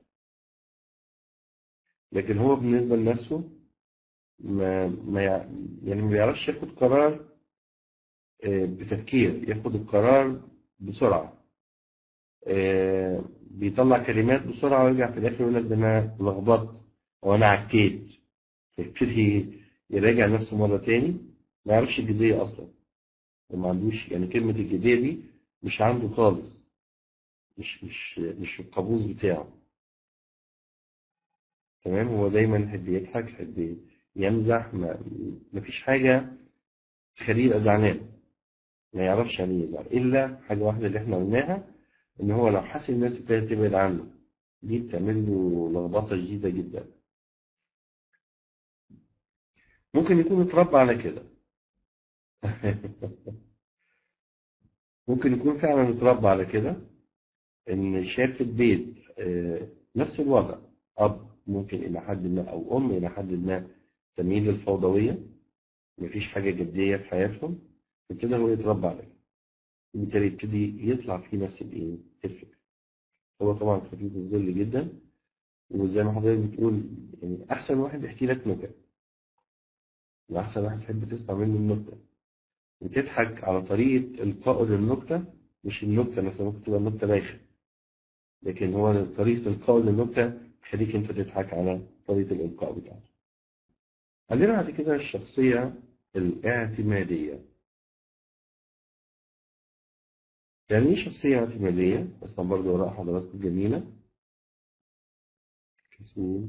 لكن هو بالنسبة لنفسه ما, ما يع- يعني ما بيعرفش ياخد قرار آه، بتفكير ياخد القرار بسرعة آه، بيطلع كلمات بسرعة ويرجع في الآخر يقول لك ده أنا لخبطت أو أنا عكيت فيبتدي يراجع نفسه مرة تاني ما يعرفش الجدية أصلا وما عندوش يعني كلمة الجدية دي مش عنده خالص مش مش مش في القاموس بتاعه تمام هو دايما يحب يضحك يحب يمزح ما مفيش حاجة تخليه يبقى زعلان ما يعرفش يعني ايه يزعل إلا حاجة واحدة اللي احنا قلناها إن هو لو حس الناس ابتدت تبعد عنه دي بتعمل له لخبطة شديدة جدا ممكن يكون اتربى على كده ممكن يكون فعلا اتربى على كده ان شاف في البيت آه، نفس الوضع اب ممكن الى حد ما او ام الى حد ما تميل للفوضويه مفيش حاجه جديه في حياتهم ابتدى هو يتربى على كده وبالتالي يبتدي يطلع فيه نفس الايه الفكره هو طبعا خفيف الظل جدا وزي ما حضرتك بتقول يعني احسن واحد يحكي لك نكت واحسن واحد تحب تسمع منه النكته وتضحك على طريقه القائه للنكته مش النكته مثلا ممكن تبقى النكته بايخه لكن هو طريقة الإلقاء للنكتة تخليك أنت تضحك على طريقة الإلقاء بتاعته. عندنا بعد كده الشخصية الاعتمادية. يعني إيه شخصية اعتمادية؟ أصلا برضه وراء حضراتكم جميلة. كسول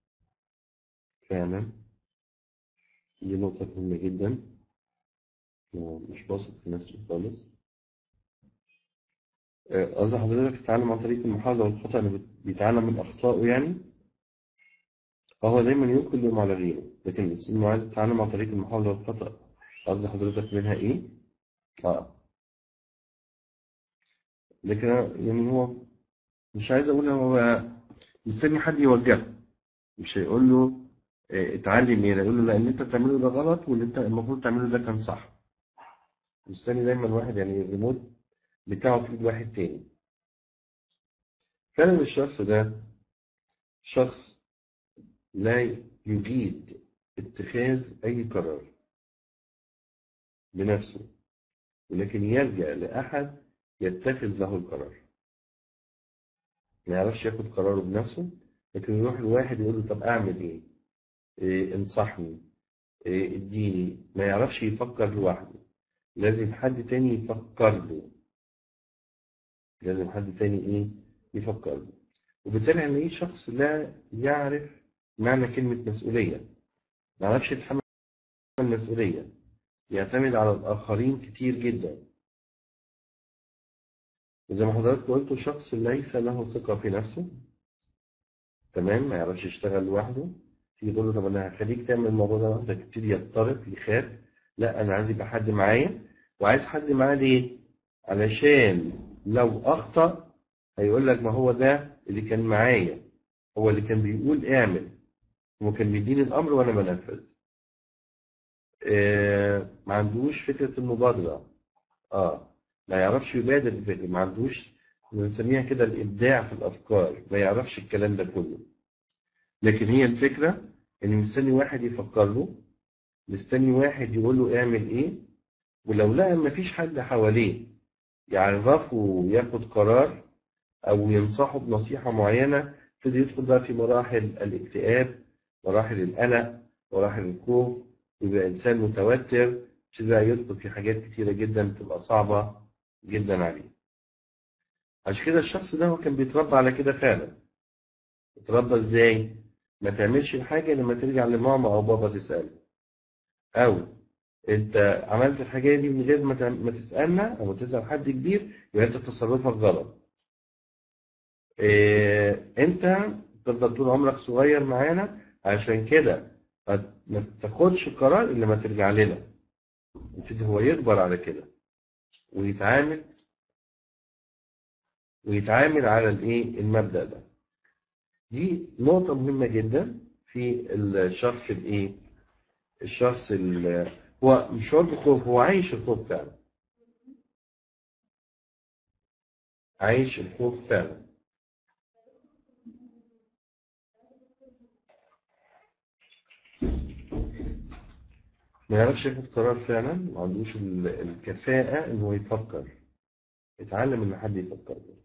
فعلا دي نقطة مهمة جدا هو مش واثق في نفسه خالص. آه، قصدي حضرتك تتعلم عن طريق المحاولة والخطأ إنه بت- بيتعلم من أخطائه يعني؟ هو دايما يلقي اللوم على غيره لكن الإنسان إنه عايز يتعلم عن طريق المحاولة والخطأ قصد حضرتك منها إيه؟ آه لكن أنا- يعني هو مش عايز أقول هو مستني حد يوجهه مش هيقول له آه، اتعلم إيه يقول له لا اللي أنت بتعمله ده غلط واللي أنت المفروض تعمله ده كان صح مستني دايما واحد يعني الريموت بتاعه في إيد واحد تاني فعلا الشخص ده شخص لا يجيد اتخاذ أي قرار بنفسه ولكن يلجأ لأحد يتخذ له القرار ما يعرفش ياخد قراره بنفسه لكن يروح لواحد يقول له طب أعمل إيه؟ إيه انصحني إيه اديني ما يعرفش يفكر لوحده لازم حد تاني يفكر له لازم حد تاني إيه يفكر له وبالتالي هنلاقيه شخص لا يعرف معنى كلمة مسؤولية ما يعرفش يتحمل المسؤولية يعتمد على الآخرين كتير جدا وزي ما حضرتك قلتوا شخص ليس له ثقة في نفسه تمام ما يعرفش يشتغل لوحده تيجي تقول له طب انا هخليك تعمل الموضوع ده لوحدك يبتدي يضطرب يخاف لا انا عايز يبقى حد معايا وعايز حد معاه ليه؟ علشان لو اخطأ هيقول لك ما هو ده اللي كان معايا هو اللي كان بيقول اعمل هو كان بيديني الامر وانا بنفذ آه ما عندوش فكرة المبادرة اه ما يعرفش يبادر بفكرة ما عندوش بنسميها كده الإبداع في الأفكار ما يعرفش الكلام ده كله لكن هي الفكرة إن مستني واحد يفكر له مستني واحد يقول له اعمل إيه ولو لقى مفيش حد حواليه يعرفه وياخد قرار أو ينصحه بنصيحة معينة يبتدي يدخل بقى في مراحل الاكتئاب مراحل القلق مراحل الخوف يبقى إنسان متوتر يبتدي بقى يدخل في حاجات كتيرة جدا بتبقى صعبة جدا عليه عشان كده الشخص ده هو كان بيتربى على كده فعلا اتربى ازاي ما تعملش الحاجة لما ترجع لماما او بابا تسأله او انت عملت الحاجة دي من غير ما تعم- ما تسألنا او تسأل حد كبير يبقى انت تصرفك غلط إيه انت تفضل طول عمرك صغير معانا عشان كده ما ما تاخدش قرار الا لما ترجع لنا يبتدي هو يكبر على كده ويتعامل ويتعامل على الايه المبدأ ده دي نقطة مهمة جدا في الشخص الايه الشخص اللي هو مش شعور بالخوف هو عايش الخوف فعلا عايش الخوف فعلا ما يعرفش ياخد قرار فعلا ما عندوش ال- الكفاءة انه يفكر اتعلم ان حد يفكر له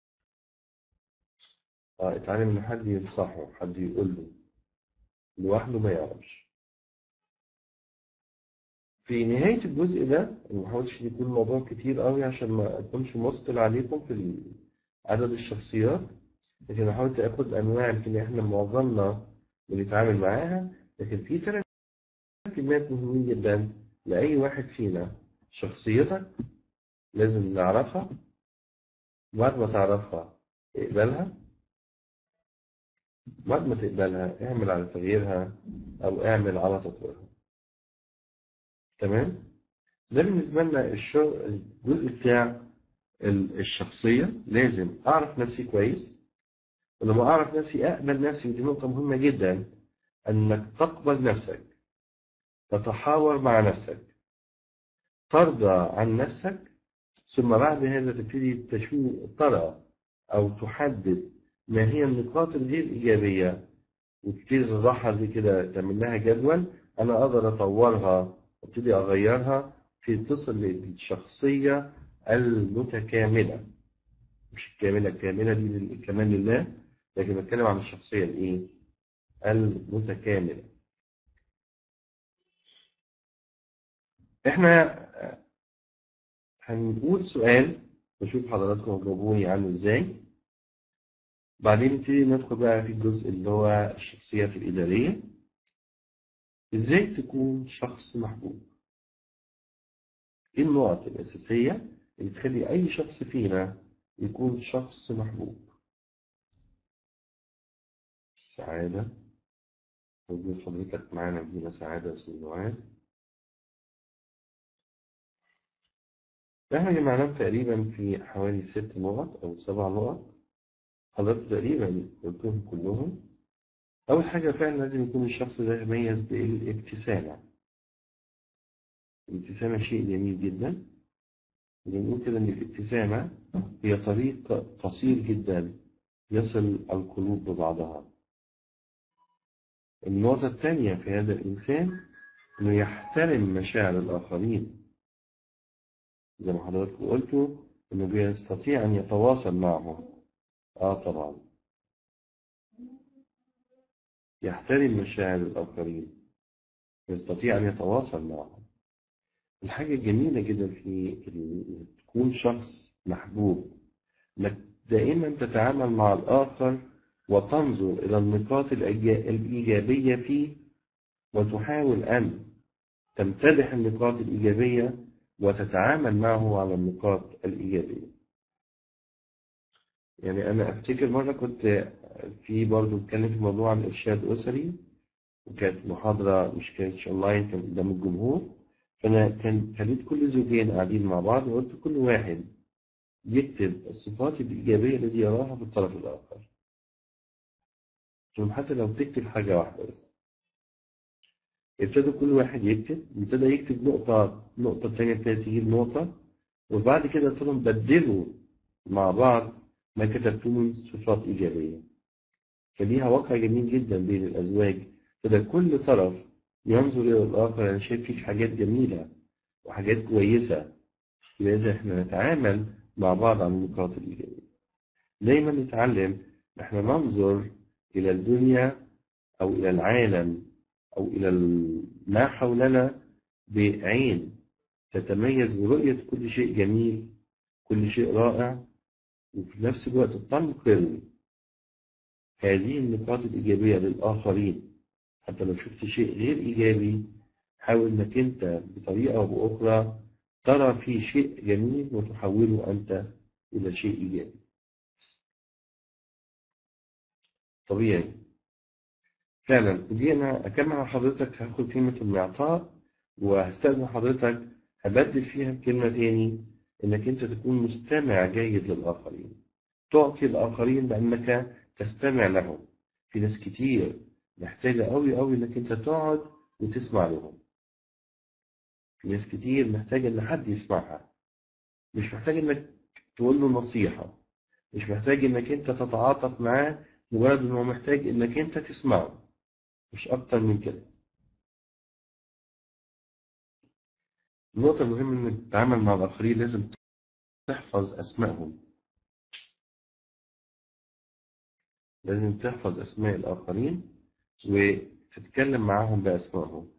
اه اتعلم ان حد ينصحه حد يقول له لوحده ما يعرفش في نهاية الجزء ده ما حاولش يكون الموضوع كتير قوي عشان ما اكونش مثقل عليكم في عدد الشخصيات لكن أنا حاولت اخد انواع يمكن احنا معظمنا بنتعامل معاها لكن في ثلاث كلمات مهمين جدا لأي واحد فينا شخصيتك لازم نعرفها بعد ما تعرفها اقبلها بعد ما تقبلها اعمل على تغييرها أو اعمل على تطويرها تمام ده بالنسبة لنا الشغل الجزء بتاع ال- الشخصية لازم أعرف نفسي كويس ولما أعرف نفسي أقبل نفسي ودي نقطة مهمة جدا أنك تقبل نفسك تتحاور مع نفسك ترضى عن نفسك ثم بعد هذا تبتدي تشوف ترى أو تحدد ما هي النقاط الغير إيجابية وتبتدي تضعها زي كده تعمل لها جدول أنا أقدر أطورها وابتدي أغيرها في تصل للشخصية المتكاملة مش الكاملة الكاملة دي للكمال لله لكن بتكلم عن الشخصية الإيه؟ المتكاملة احنا هنقول سؤال نشوف حضراتكم هتجاوبوني عنه ازاي بعدين نبتدي ندخل بقى في الجزء اللي هو الشخصيات الإدارية ازاي تكون شخص محبوب ايه النقط الأساسية اللي تخلي أي شخص فينا يكون شخص محبوب السعادة وجود حضرتك معانا فينا سعادة يا أستاذ معاذ احنا جمعناهم تقريبا في حوالي ست نقط أو سبع نقط حضرتك تقريبا قلتهم كلهم أول حاجة فعلا لازم يكون الشخص ده يتميز بالابتسامة الابتسامة شيء جميل جدا زي ما نقول كده إن الابتسامة هي طريق قصير جدا يصل القلوب ببعضها النقطة الثانية في هذا الإنسان إنه يحترم مشاعر الآخرين زي ما حضراتكم قلتوا إنه بيستطيع أن يتواصل معهم آه طبعا يحترم مشاعر الآخرين يستطيع أن يتواصل معهم الحاجة الجميلة جدا في ال- تكون شخص محبوب إنك دائما تتعامل مع الآخر وتنظر إلى النقاط الإيجا- الإيجابية فيه وتحاول أن تمتدح النقاط الإيجابية وتتعامل معه على النقاط الإيجابية يعني أنا أفتكر مرة كنت في برضه بتكلم في موضوع عن إرشاد أسري وكانت محاضرة مش كانتش أونلاين كان قدام الجمهور فأنا كان خليت كل زوجين قاعدين مع بعض وقلت كل واحد يكتب الصفات الإيجابية التي يراها في الطرف الآخر ثم حتى لو تكتب حاجة واحدة بس ابتدوا كل واحد يكتب ابتدى يكتب نقطة نقطة التانية ابتدت تجيب نقطة وبعد كده قلت لهم بدلوا مع بعض ما كتبتوه من صفات إيجابية فليها واقع جميل جدا بين الأزواج فده كل طرف ينظر إلى الآخر أنا شايف فيك حاجات جميلة وحاجات كويسة لازم إحنا نتعامل مع بعض عن النقاط الإيجابية دايما نتعلم إحنا ننظر إلى الدنيا أو إلى العالم أو إلى ال- ما حولنا بعين تتميز برؤية كل شيء جميل كل شيء رائع وفي نفس الوقت تنقل هذه النقاط الإيجابية للآخرين حتى لو شفت شيء غير إيجابي حاول إنك أنت بطريقة أو بأخرى ترى فيه شيء جميل وتحوله أنت إلى شيء إيجابي طبيعي فعلا دي أنا أكمل مع حضرتك هاخد كلمة المعطاء وهستأذن حضرتك هبدل فيها بكلمة تاني إنك أنت تكون مستمع جيد للآخرين تعطي الآخرين بأنك تستمع لهم في ناس كتير محتاجة أوي أوي إنك أنت تقعد وتسمع لهم في ناس كتير محتاجة إن حد يسمعها مش محتاج إنك تقول له نصيحة مش محتاج إنك أنت تتعاطف معاه مجرد إن هو محتاج إنك أنت تسمعه مش أكتر من كده النقطة المهمة إنك تتعامل مع الآخرين لازم تحفظ أسمائهم لازم تحفظ أسماء الآخرين وتتكلم معاهم بأسمائهم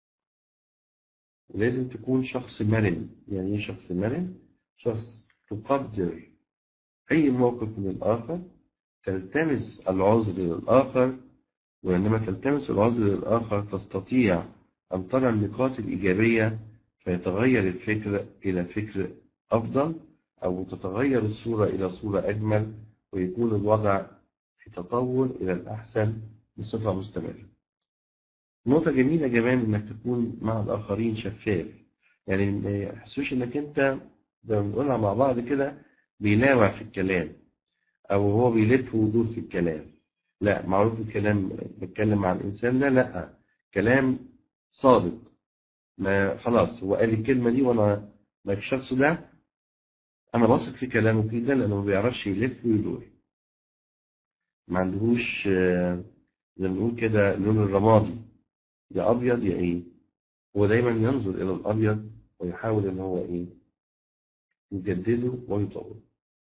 ولازم تكون شخص مرن يعني إيه شخص مرن؟ شخص تقدر أي موقف من الآخر تلتمس العذر للآخر وعندما تلتمس العذر للآخر تستطيع أن ترى النقاط الإيجابية فيتغير الفكر إلى فكر أفضل أو تتغير الصورة إلى صورة أجمل ويكون الوضع في تطور إلى الأحسن بصفة مستمرة. نقطة جميلة كمان إنك تكون مع الآخرين شفاف، يعني ما يحسوش إنك أنت زي ما بنقولها مع بعض كده بيلاوع في الكلام أو هو بيلف ويدور في الكلام. لا معروف الكلام بتكلم مع الإنسان ده لا كلام صادق ما خلاص هو قال الكلمة دي وأنا ما الشخص ده أنا بثق في كلامه جدا لأنه ما بيعرفش يلف ويدور. ما عندهوش آه، زي ما بنقول كده لون الرمادي يا ابيض يا ايه هو دايما ينظر الى الابيض ويحاول ان هو ايه يجدده ويطور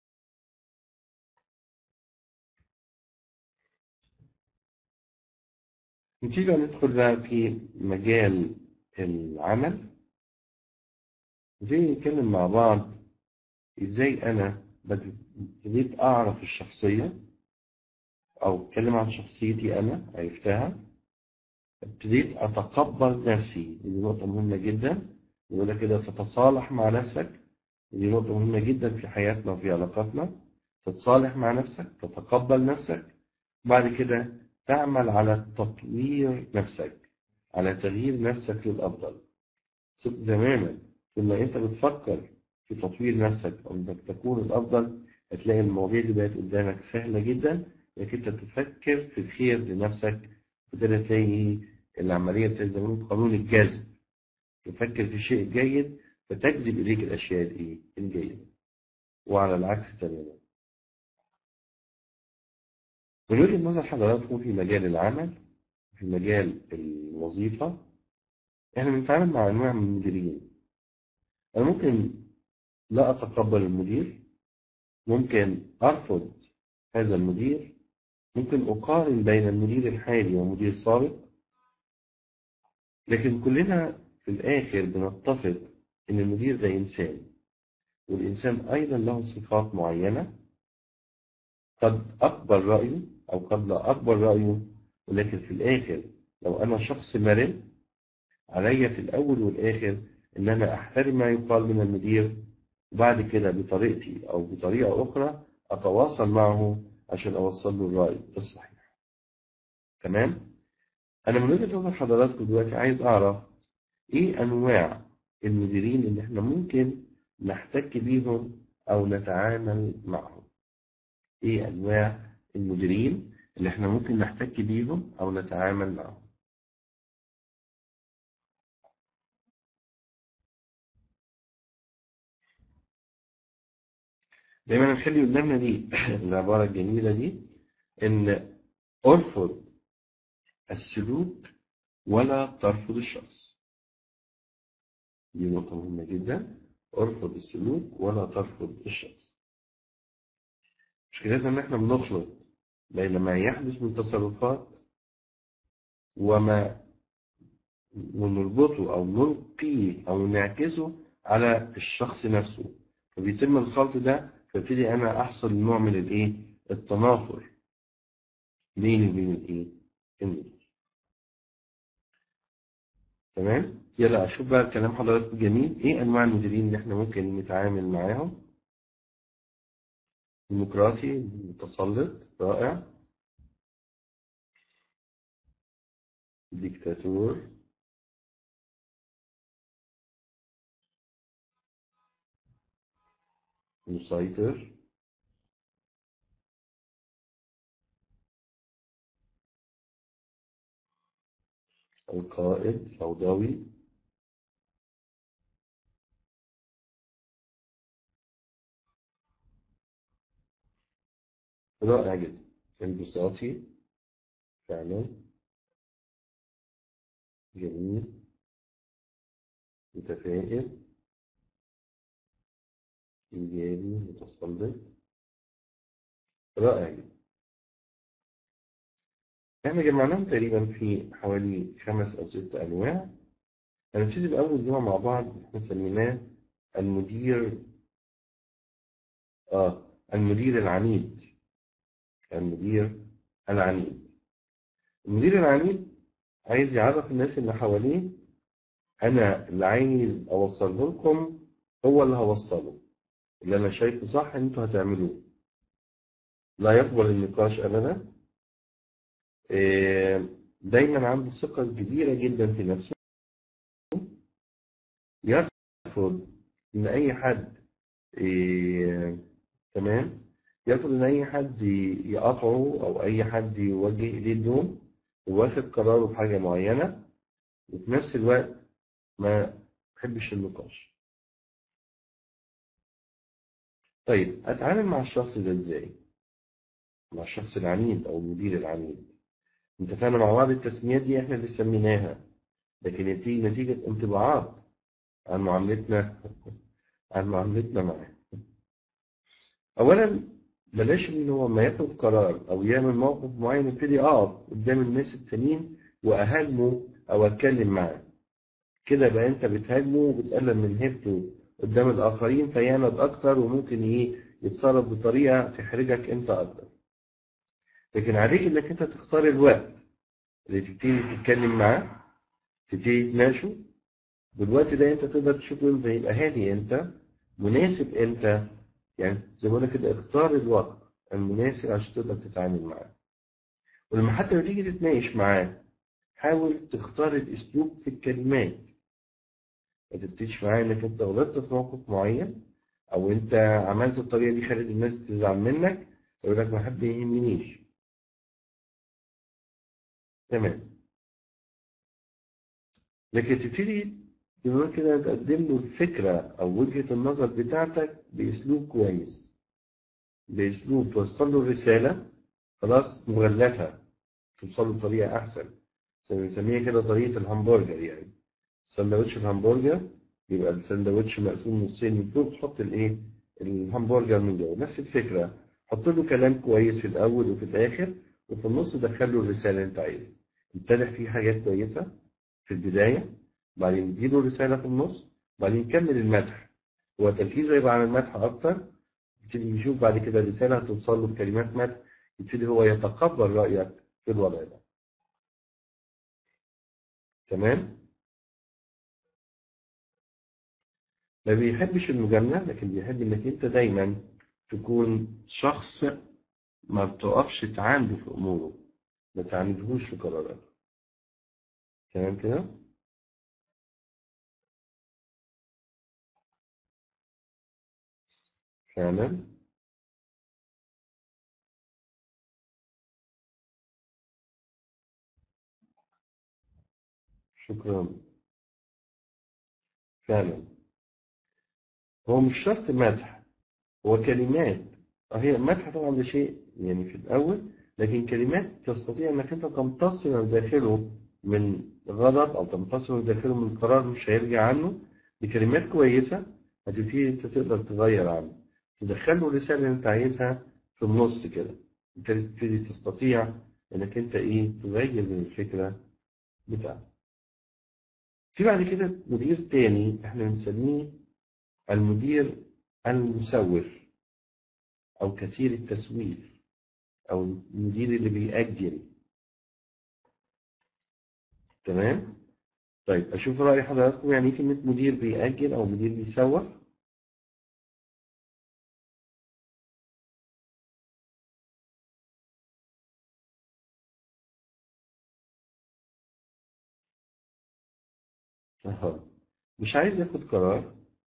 نتيجة ندخل بقى في مجال العمل ازاي نتكلم مع بعض ازاي انا بديت اعرف الشخصيه أو أتكلم عن شخصيتي أنا عرفتها ابتديت أتقبل نفسي دي نقطة مهمة جدا يقول لك كده تتصالح مع نفسك دي نقطة مهمة جدا في حياتنا وفي علاقاتنا تتصالح مع نفسك تتقبل نفسك بعد كده تعمل على تطوير نفسك على تغيير نفسك للأفضل ثق تماما لما أنت بتفكر في تطوير نفسك أو إنك تكون الأفضل هتلاقي المواضيع دي بقت قدامك سهلة جدا انك انت تفكر في الخير لنفسك وتبتدي تلاقي العمليه بتاعت زي ما بنقول قانون الجذب تفكر في شيء جيد فتجذب اليك الاشياء الايه الجيده وعلى العكس تماما من وجهه نظر حضراتكم في مجال العمل في مجال الوظيفه احنا بنتعامل مع انواع من المديرين انا ممكن لا اتقبل المدير ممكن ارفض هذا المدير ممكن أقارن بين المدير الحالي ومدير سابق لكن كلنا في الآخر بنتفق إن المدير ده إنسان والإنسان أيضا له صفات معينة قد أقبل رأيه أو قد لا أقبل رأيه ولكن في الآخر لو أنا شخص مرن علي في الأول والآخر إن أنا أحترم ما يقال من المدير وبعد كده بطريقتي أو بطريقة أخرى أتواصل معه عشان أوصل له الرأي الصحيح. تمام؟ أنا من وجهة نظر حضراتكم دلوقتي عايز أعرف إيه أنواع المديرين اللي إحنا ممكن نحتك بيهم أو نتعامل معهم. إيه أنواع المديرين اللي إحنا ممكن نحتك بيهم أو نتعامل معهم. دايما نخلي قدامنا دي العبارة الجميلة دي إن ارفض السلوك ولا ترفض الشخص دي نقطة مهمة جدا ارفض السلوك ولا ترفض الشخص مشكلتنا إن إحنا بنخلط بين ما يحدث من تصرفات وما ونربطه أو نلقيه أو نعكسه على الشخص نفسه فبيتم الخلط ده فابتدي انا احصل نوع من الايه التنافر بيني وبين الايه المدير تمام يلا اشوف بقى كلام حضراتكم جميل ايه انواع المديرين اللي احنا ممكن نتعامل معاهم ديمقراطي متسلط رائع ديكتاتور مسيطر القائد فوضوي رائع جدا انبساطي فعلا جميل متفائل إيجابي متسلط رائع جدا احنا جمعناهم تقريبا في حوالي خمس أو ست أنواع هنبتدي بأول نوع مع بعض احنا سميناه المدير آه المدير العنيد المدير العنيد المدير العنيد عايز يعرف الناس اللي حواليه أنا اللي عايز أوصله لكم هو اللي هوصله اللي أنا شايفه صح أنتوا هتعملوه لا يقبل النقاش أبدا إيه، دايما عنده ثقة كبيرة جدا في نفسه يرفض إن أي حد إيه، تمام يرفض إن أي حد يقاطعه أو أي حد يوجه إليه اللوم وواخد قراره بحاجة معينة وفي نفس الوقت ما بحبش النقاش طيب أتعامل مع الشخص ده إزاي؟ مع الشخص العنيد أو المدير العنيد اتفقنا مع بعض التسميات دي احنا اللي سميناها لكن هي بتيجي نتيجة انطباعات عن معاملتنا عن معاملتنا معاه أولا بلاش إن هو ما ياخد قرار أو يعمل موقف معين يبتدي أقف قدام الناس التانيين وأهاجمه أو أتكلم معاه كده بقى أنت بتهاجمه وبتقلل من هيبته قدام الآخرين فيعند أكتر وممكن إيه يتصرف بطريقة تحرجك أنت أكتر لكن عليك إنك أنت تختار الوقت اللي تبتدي تتكلم معاه تبتدي تناقشه بالوقت ده أنت تقدر تشوف أنت يبقى هادي أنت مناسب أنت يعني زي ما بقول لك كده اختار الوقت المناسب عشان تقدر تتعامل معاه ولما حتى لما تيجي تتناقش معاه حاول تختار الاسلوب في الكلمات ما تبتديش معاه انك انت غلطت في موقف معين او انت عملت الطريقه دي خلت الناس تزعل منك يقول لك ما حد يهمنيش تمام لكن تبتدي يقول كده تقدم له الفكرة أو وجهة النظر بتاعتك بأسلوب كويس بأسلوب توصل له الرسالة خلاص مغلفة توصل له بطريقة أحسن بنسميها كده طريقة الهمبرجر يعني سندوتش الهمبرجر يبقى السندوتش مقسوم نصين من فوق تحط الإيه الهمبرجر من جوه نفس الفكرة حط له كلام كويس في الأول وفي الآخر وفي النص دخل له الرسالة اللي أنت عايزها امتدح فيه حاجات كويسة في البداية بعدين اديله رسالة في النص بعدين كمل المدح هو تركيزه يبقى على المدح أكتر يبتدي يشوف بعد كده الرسالة هتوصل له بكلمات مدح يبتدي هو يتقبل رأيك في الوضع ده تمام ما بيحبش المجاملة لكن بيحب إنك أنت دايما تكون شخص ما بتقفش تعانده في أموره ما تعاندهوش في قراراته تمام كده؟ فعلا شكرا فعلا هو مش شرط مدح هو كلمات هي مدح طبعا ده شيء يعني في الأول لكن كلمات تستطيع انك انت تمتص من داخله من غضب او تمتص من داخله من قرار مش هيرجع عنه بكلمات كويسة هتبتدي انت تقدر تغير عنه تدخل له الرسالة اللي انت عايزها في النص كده انت تبتدي تستطيع انك انت ايه تغير من الفكرة بتاعتك في بعد كده مدير تاني احنا بنسميه المدير المسوف او كثير التسويف او المدير اللي بيأجل تمام طيب اشوف رأي حضراتكم يعني ايه كلمة مدير بيأجل او مدير بيسوف أها. مش عايز ياخد قرار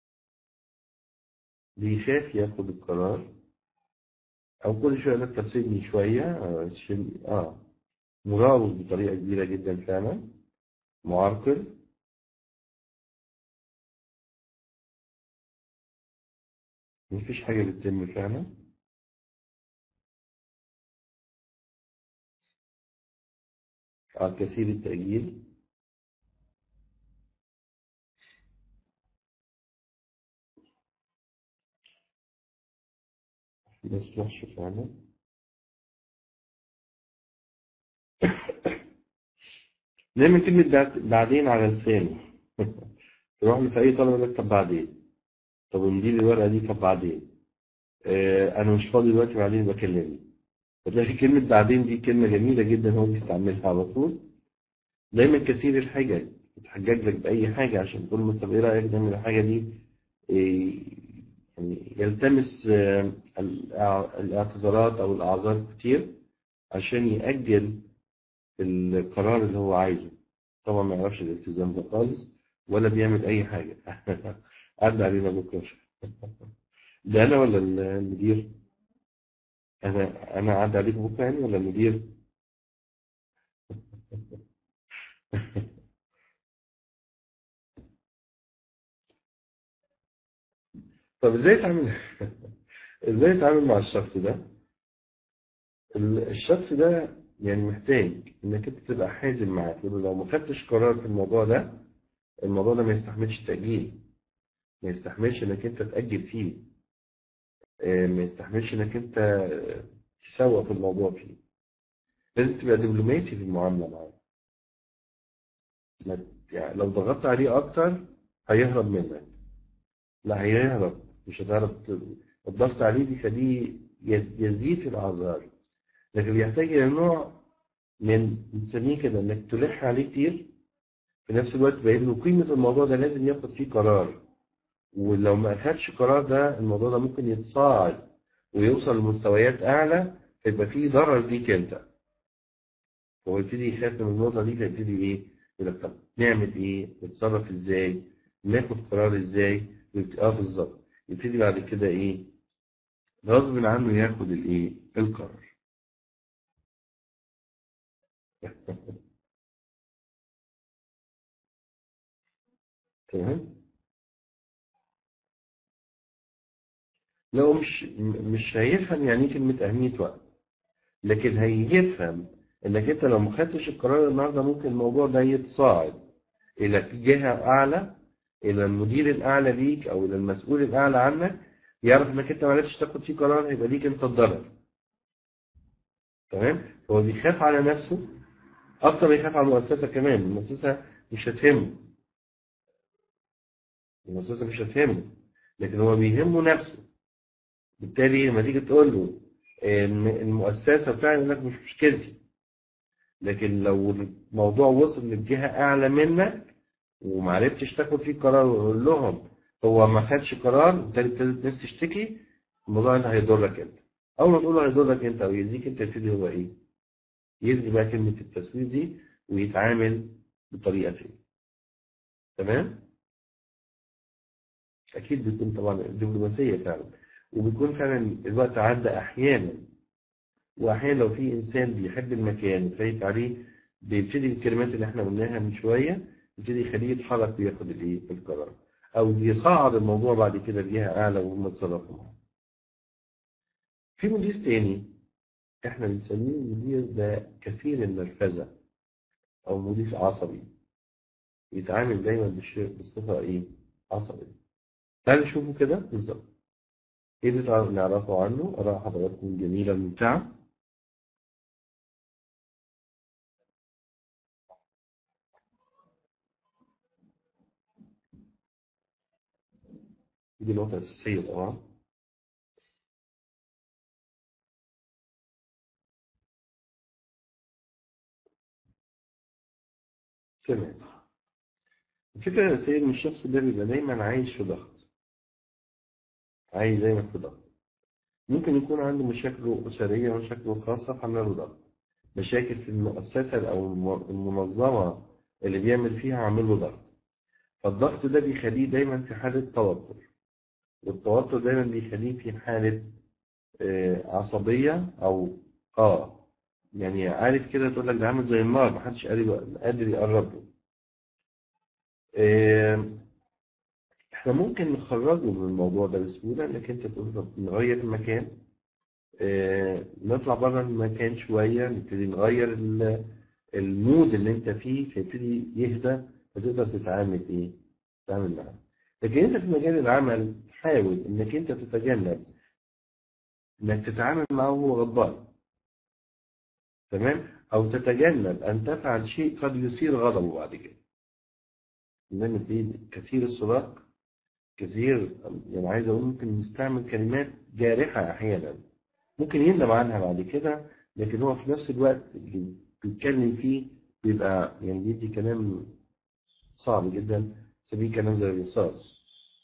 بيخاف ياخد القرار او كل شويه لك سيبني شويه اه شيل- اه مراوغ بطريقه كبيره جدا فعلا معرقل مفيش حاجة بتتم فعلا على كثير التأجيل ما يصلحش فعلا دايما كلمة بعد- بعدين على لسانه تروح له في أي طلب يقول لك طب بعدين طب ندير الورقة دي طب بعدين آه أنا مش فاضي دلوقتي بعدين بكلمني فتلاقي كلمة بعدين دي كلمة جميلة جدا هو بيستعملها على طول دايما كثير الحجج يتحجج لك بأي حاجة عشان تقول له طب إيه رأيك نعمل الحاجة دي إيه يعني يلتمس آه، الإع- الاعتذارات أو الأعذار كتير عشان يأجل القرار اللي هو عايزه طبعا ما يعرفش الالتزام ده خالص ولا بيعمل أي حاجة عدى علينا بكرة ده أنا ولا المدير؟ أنا أنا عدى عليك بكرة يعني ولا المدير؟ طب ازاي اتعامل ازاي اتعامل مع الشخص ده؟ ال- الشخص ده يعني محتاج انك انت تبقى حازم معاه تقول له لو ما خدتش قرار في الموضوع ده الموضوع ده ما يستحملش تأجيل ما يستحملش انك انت تأجل فيه آه، ما يستحملش انك انت آه، تسوق في الموضوع فيه لازم تبقى دبلوماسي في المعاملة معاه ما ت- يعني لو ضغطت عليه اكتر هيهرب منك لا هيهرب مش هتعرف ت- الضغط عليه بيخليه يز- يزيد في الاعذار لكن بيحتاج الى نوع من بنسميه كده انك تلح عليه كتير في نفس الوقت تبين له قيمة الموضوع ده لازم ياخد فيه قرار ولو ما أخدش قرار ده الموضوع ده ممكن يتصاعد ويوصل لمستويات أعلى فيبقى فيه ضرر ليك أنت هو يبتدي يخاف من النقطة دي فيبتدي إيه يقول لك طب نعمل إيه نتصرف إزاي ناخد قرار إزاي ويبت- اه بالظبط يبتدي بعد كده إيه غصب عنه ياخد الإيه القرار تمام لو مش م- مش هيفهم يعني ايه كلمة أهمية وقت لكن هيفهم انك انت لو ما خدتش القرار النهارده ممكن الموضوع ده يتصاعد الى جهة اعلى الى المدير الاعلى ليك او الى المسؤول الاعلى عنك يعرف انك انت ما عرفتش تاخد فيه قرار هيبقى ليك انت الضرر تمام هو بيخاف على نفسه اكتر ما يخاف على المؤسسة كمان المؤسسة مش هتهمه المؤسسة مش هتهمه لكن هو بيهمه نفسه بالتالي لما تيجي تقول له إن المؤسسة بتاعي يقول لك مش مشكلتي لكن لو الموضوع وصل للجهة أعلى منك ومعرفتش تاخد فيه قرار وقول لهم هو ما خدش قرار وبالتالي ابتدت الناس تشتكي الموضوع ده هيضرك أنت أول ما تقول له هيضرك أنت أو يأذيك أنت يبتدي هو إيه؟ يلغي بقى كلمة التسويف دي ويتعامل بطريقة تانية تمام؟ أكيد بيكون طبعا دبلوماسية فعلا وبيكون فعلا الوقت عدى أحيانا واحيانا لو في انسان بيحب المكان وخايف عليه بيبتدي بالكلمات اللي احنا قلناها من شويه يبتدي يخليه يتحرك وياخد الايه القرار او يصعد الموضوع بعد كده لجهه اعلى وهم يتصرفوا معاه. في مدير تاني احنا بنسميه المدير ده كثير النرفزه او مدير عصبي يتعامل دايما بالشيء بصفه ايه عصبي تعالوا نشوفوا كده بالظبط ايه اللي تعرف- نعرفه عنه اراء حضراتكم جميله ممتعه دي نقطه اساسيه طبعا تمام الفكرة الأساسية إن الشخص ده بيبقى دايما عايش في ضغط عايش دايما في ضغط ممكن يكون عنده مشاكله أسرية ومشاكله الخاصة فعاملة له ضغط مشاكل في المؤسسة أو الم- المنظمة اللي بيعمل فيها عامل له ضغط فالضغط ده بيخليه دايما في حالة توتر والتوتر دايما بيخليه في حالة آه، عصبية أو آه يعني عارف كده تقول لك ده عامل زي النار محدش قادر قادر يقرب له آه، احنا ممكن نخرجه من الموضوع ده بسهولة انك انت تقول طب نغير المكان آه، نطلع بره المكان شوية نبتدي نغير ال- المود اللي انت فيه فيبتدي يهدى فتقدر تتعامل ايه؟ تتعامل معاه. لكن انت في مجال العمل حاول انك انت تتجنب انك تتعامل معه وهو غضبان. تمام؟ او تتجنب ان تفعل شيء قد يثير غضبه بعد كده. انما تلاقيه كثير الصراخ كثير يعني عايز اقول ممكن يستعمل كلمات جارحة احيانا. ممكن يندم عنها بعد كده لكن هو في نفس الوقت اللي بيتكلم فيه بيبقى يعني بيدي كلام صعب جدا سميه كلام زي الرصاص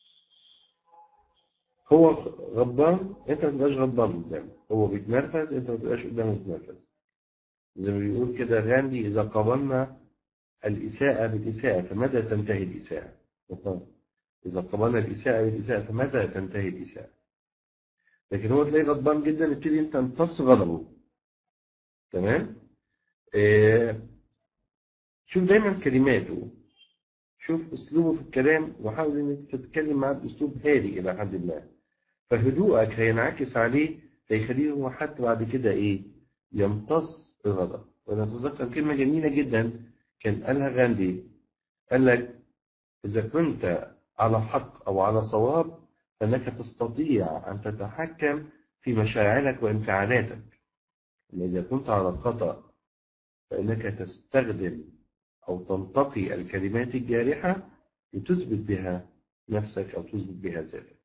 هو غضبان انت ما تبقاش غضبان قدامه هو بيتنرفز انت ما تبقاش قدامه بتنرفز زي ما بيقول كده غاندي اذا قابلنا الاساءة بالاساءة فمتى تنتهي الاساءة اذا قابلنا الاساءة بالاساءة فمتى تنتهي الاساءة لكن هو تلاقيه غضبان جدا يبتدي انت تمتص غضبه تمام آه، شوف دايما كلماته شوف اسلوبه في الكلام وحاول انك تتكلم معاه باسلوب هادي الى حد ما فهدوءك هينعكس عليه هيخليه هو حتى بعد كده ايه يمتص الغضب وانا اتذكر كلمه جميله جدا كان قالها غاندي قال لك اذا كنت على حق او على صواب فانك تستطيع ان تتحكم في مشاعرك وانفعالاتك إذا كنت على خطأ فإنك تستخدم أو تنتقي الكلمات الجارحة لتثبت بها نفسك أو تثبت بها ذاتك.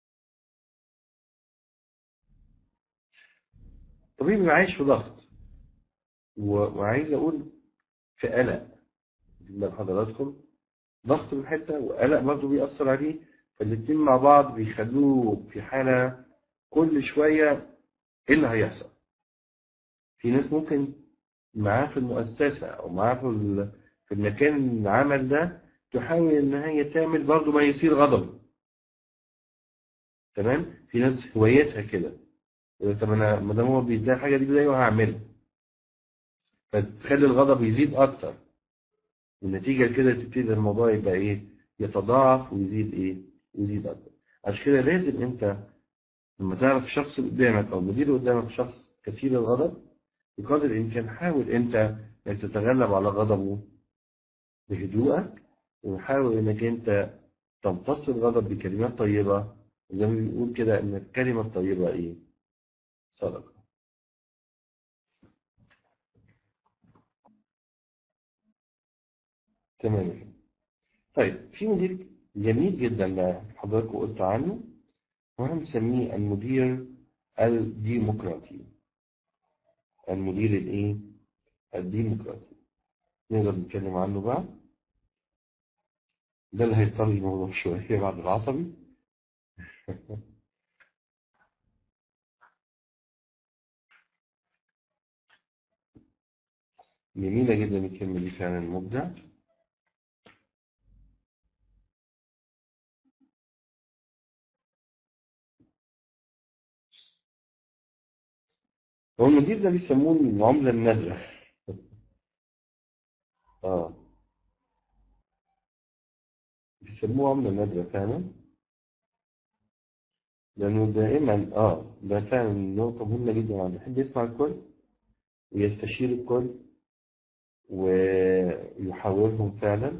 طبيب اللي عايش في ضغط و- وعايز أقول في قلق من حضراتكم ضغط من حتة وقلق برضه بيأثر عليه فالاتنين مع بعض بيخلوه في حالة كل شوية إيه اللي هيحصل؟ في ناس ممكن معاه في المؤسسة أو معاه في ال- في المكان العمل ده تحاول إن هي تعمل برضه ما يثير غضب تمام في ناس هوايتها كده يقول لك طب أنا ما دام هو بيديها الحاجة دي بداية وهعملها فتخلي الغضب يزيد أكتر والنتيجة كده تبتدي الموضوع يبقى إيه يتضاعف ويزيد إيه يزيد أكتر عشان كده لازم أنت لما تعرف الشخص اللي قدامك أو المدير اللي قدامك شخص كثير الغضب بقدر الإمكان حاول أنت إنك تتغلب على غضبه بهدوءك وحاول إنك أنت تمتص الغضب بكلمات طيبة زي ما بنقول كده إن الكلمة الطيبة إيه؟ صدقة. تمام طيب في مدير جميل جدا اللي حضراتكم قلت عنه وهنسميه المدير الديمقراطي. المدير الإيه؟ الديمقراطي. نقدر نتكلم عنه بقى ده اللي هيضطر الموضوع شوية بعد العصبي جميلة جدا الكلمة دي فعلا مبدع هو المدير ده بيسموه العملة النادرة اه بيسموه عملة نادرة فعلا لأنه دائما اه ده فعلا نقطة مهمة جدا يعني بيحب يسمع الكل ويستشير الكل ويحاورهم فعلا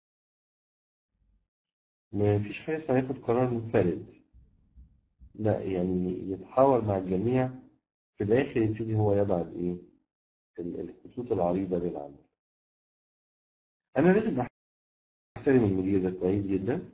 ما فيش حاجة اسمها ياخد قرار منفرد لا يعني يتحاور مع الجميع في الآخر يبتدي هو يضع الإيه ال- الخطوط العريضة للعمل أنا لازم أحترم المدير ده كويس جدا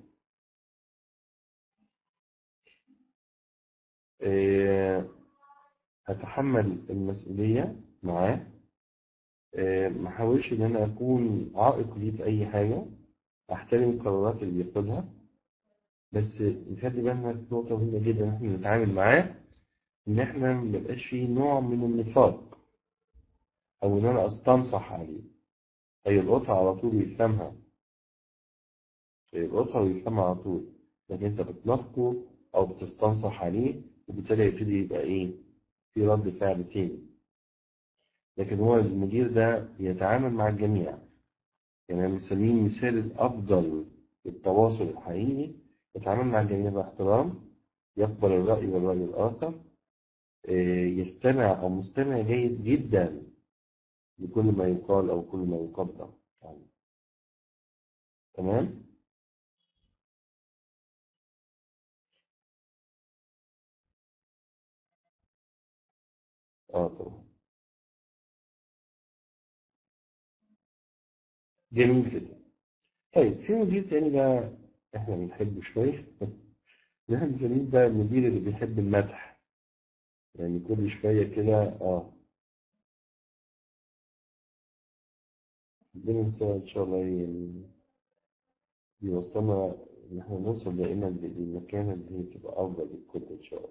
آه، أتحمل المسؤولية معاه آه، ما احاولش ان انا اكون عائق ليه في اي حاجه احترم القرارات اللي بياخدها بس نخلي بالنا في نقطه مهمه جدا احنا نتعامل معاه ان احنا ما يبقاش فيه نوع من النفاق او ان انا استنصح عليه هيلقطها على طول ويفهمها هيلقطها ويفهمها على طول لكن انت بتنافقه او بتستنصح عليه وبالتالي يبتدي يبقى ايه في رد فعل تاني لكن هو المدير ده يتعامل مع الجميع يعني أنا بنسميه المثال الأفضل للتواصل الحقيقي يتعامل مع الجميع باحترام يقبل الرأي والرأي الآخر آه، يستمع أو مستمع جيد جدا لكل ما يقال أو كل ما يقدم يعني. تمام؟ اه طبعا جميل جدا طيب في مدير تاني بقى احنا بنحبه شوية ده بنسميه بقى المدير اللي بيحب المدح يعني كل شوية كده اه ربنا يسوع ان شاء الله يعني يوصلنا ان احنا نوصل دائما للمكانة اللي هي تبقى افضل للكل ان شاء الله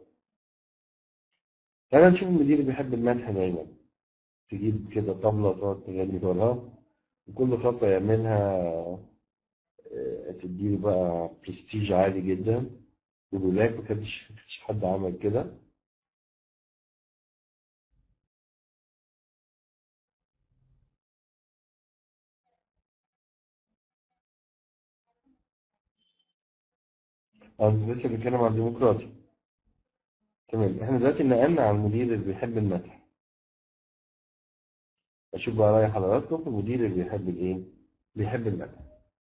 تعالى نشوف المدير اللي بيحب المدح دايما تجيب كده طبلة وتقعد تغني وراها وكل خطوة يعملها آه، تديله بقى برستيج عالي جدا ولولاك ما كانش مفيش حد عمل كده أنا لسه بنتكلم عن الديمقراطي تمام احنا دلوقتي نقلنا على المدير اللي بيحب المدح أشوف بقى رأي حضراتكم في المدير اللي بيحب الإيه؟ بيحب المدح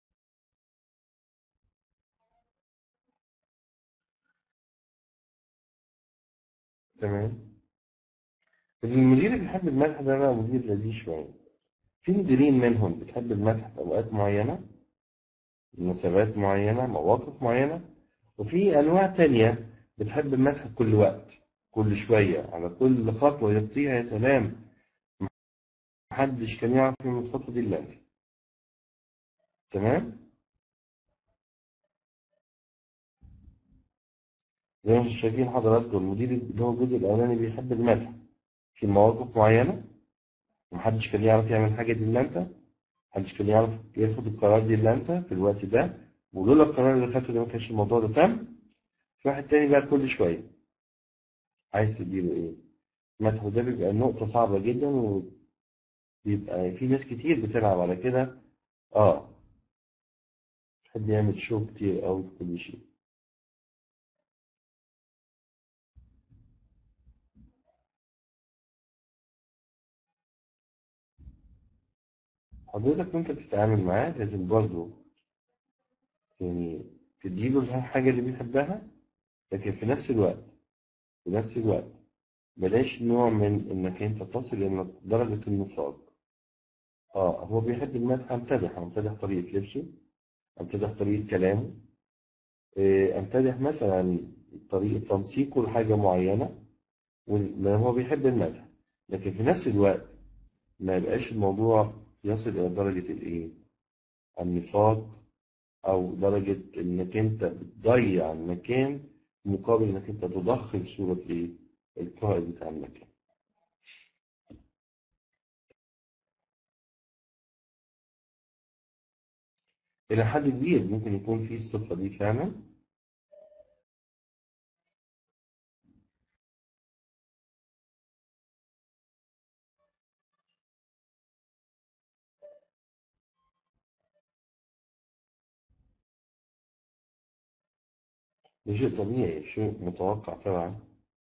تمام المدير اللي بيحب المدح ده بقى مدير لذيذ شوية في مديرين منهم بتحب المدح في أوقات معينة مناسبات معينة مواقف معينة وفي أنواع تانية بتحب المدح كل وقت كل شوية على كل خطوة يخطيها يا سلام محدش كان يعرف من الخطوة دي إلا أنت تمام زي ما انتم شايفين حضراتكم المدير اللي هو الجزء الأولاني بيحب المدح في مواقف معينة ومحدش كان يعرف يعمل حاجة دي إلا أنت محدش كان يعرف ياخد القرار دي إلا أنت في الوقت ده ولولا القرار اللي خدته ده ما كانش الموضوع ده تم في واحد تاني بقى كل شوية عايز تديله إيه مدح وده بيبقى نقطة صعبة جدا وبيبقى في ناس كتير بتلعب على كده اه بيحب يعمل شو كتير أوي في كل شيء حضرتك وانت بتتعامل معاه لازم برضه يعني تديله الحاجة اللي بيحبها لكن في نفس الوقت في نفس الوقت بلاش نوع من انك انت تصل الى درجة النفاق اه هو بيحب المدح امتدح امتدح طريقة لبسه امتدح طريقة كلامه إيه، امتدح مثلا طريقة تنسيقه لحاجة معينة وال- هو بيحب المدح لكن في نفس الوقت ما يبقاش الموضوع يصل إلى درجة الإيه؟ النفاق أو درجة إنك أنت بتضيع المكان مقابل إنك أنت تضخم صورة إيه؟ القائد بتاع المكان. إلى حد كبير ممكن يكون في الصفة دي فعلا ده شيء طبيعي شيء متوقع طبعا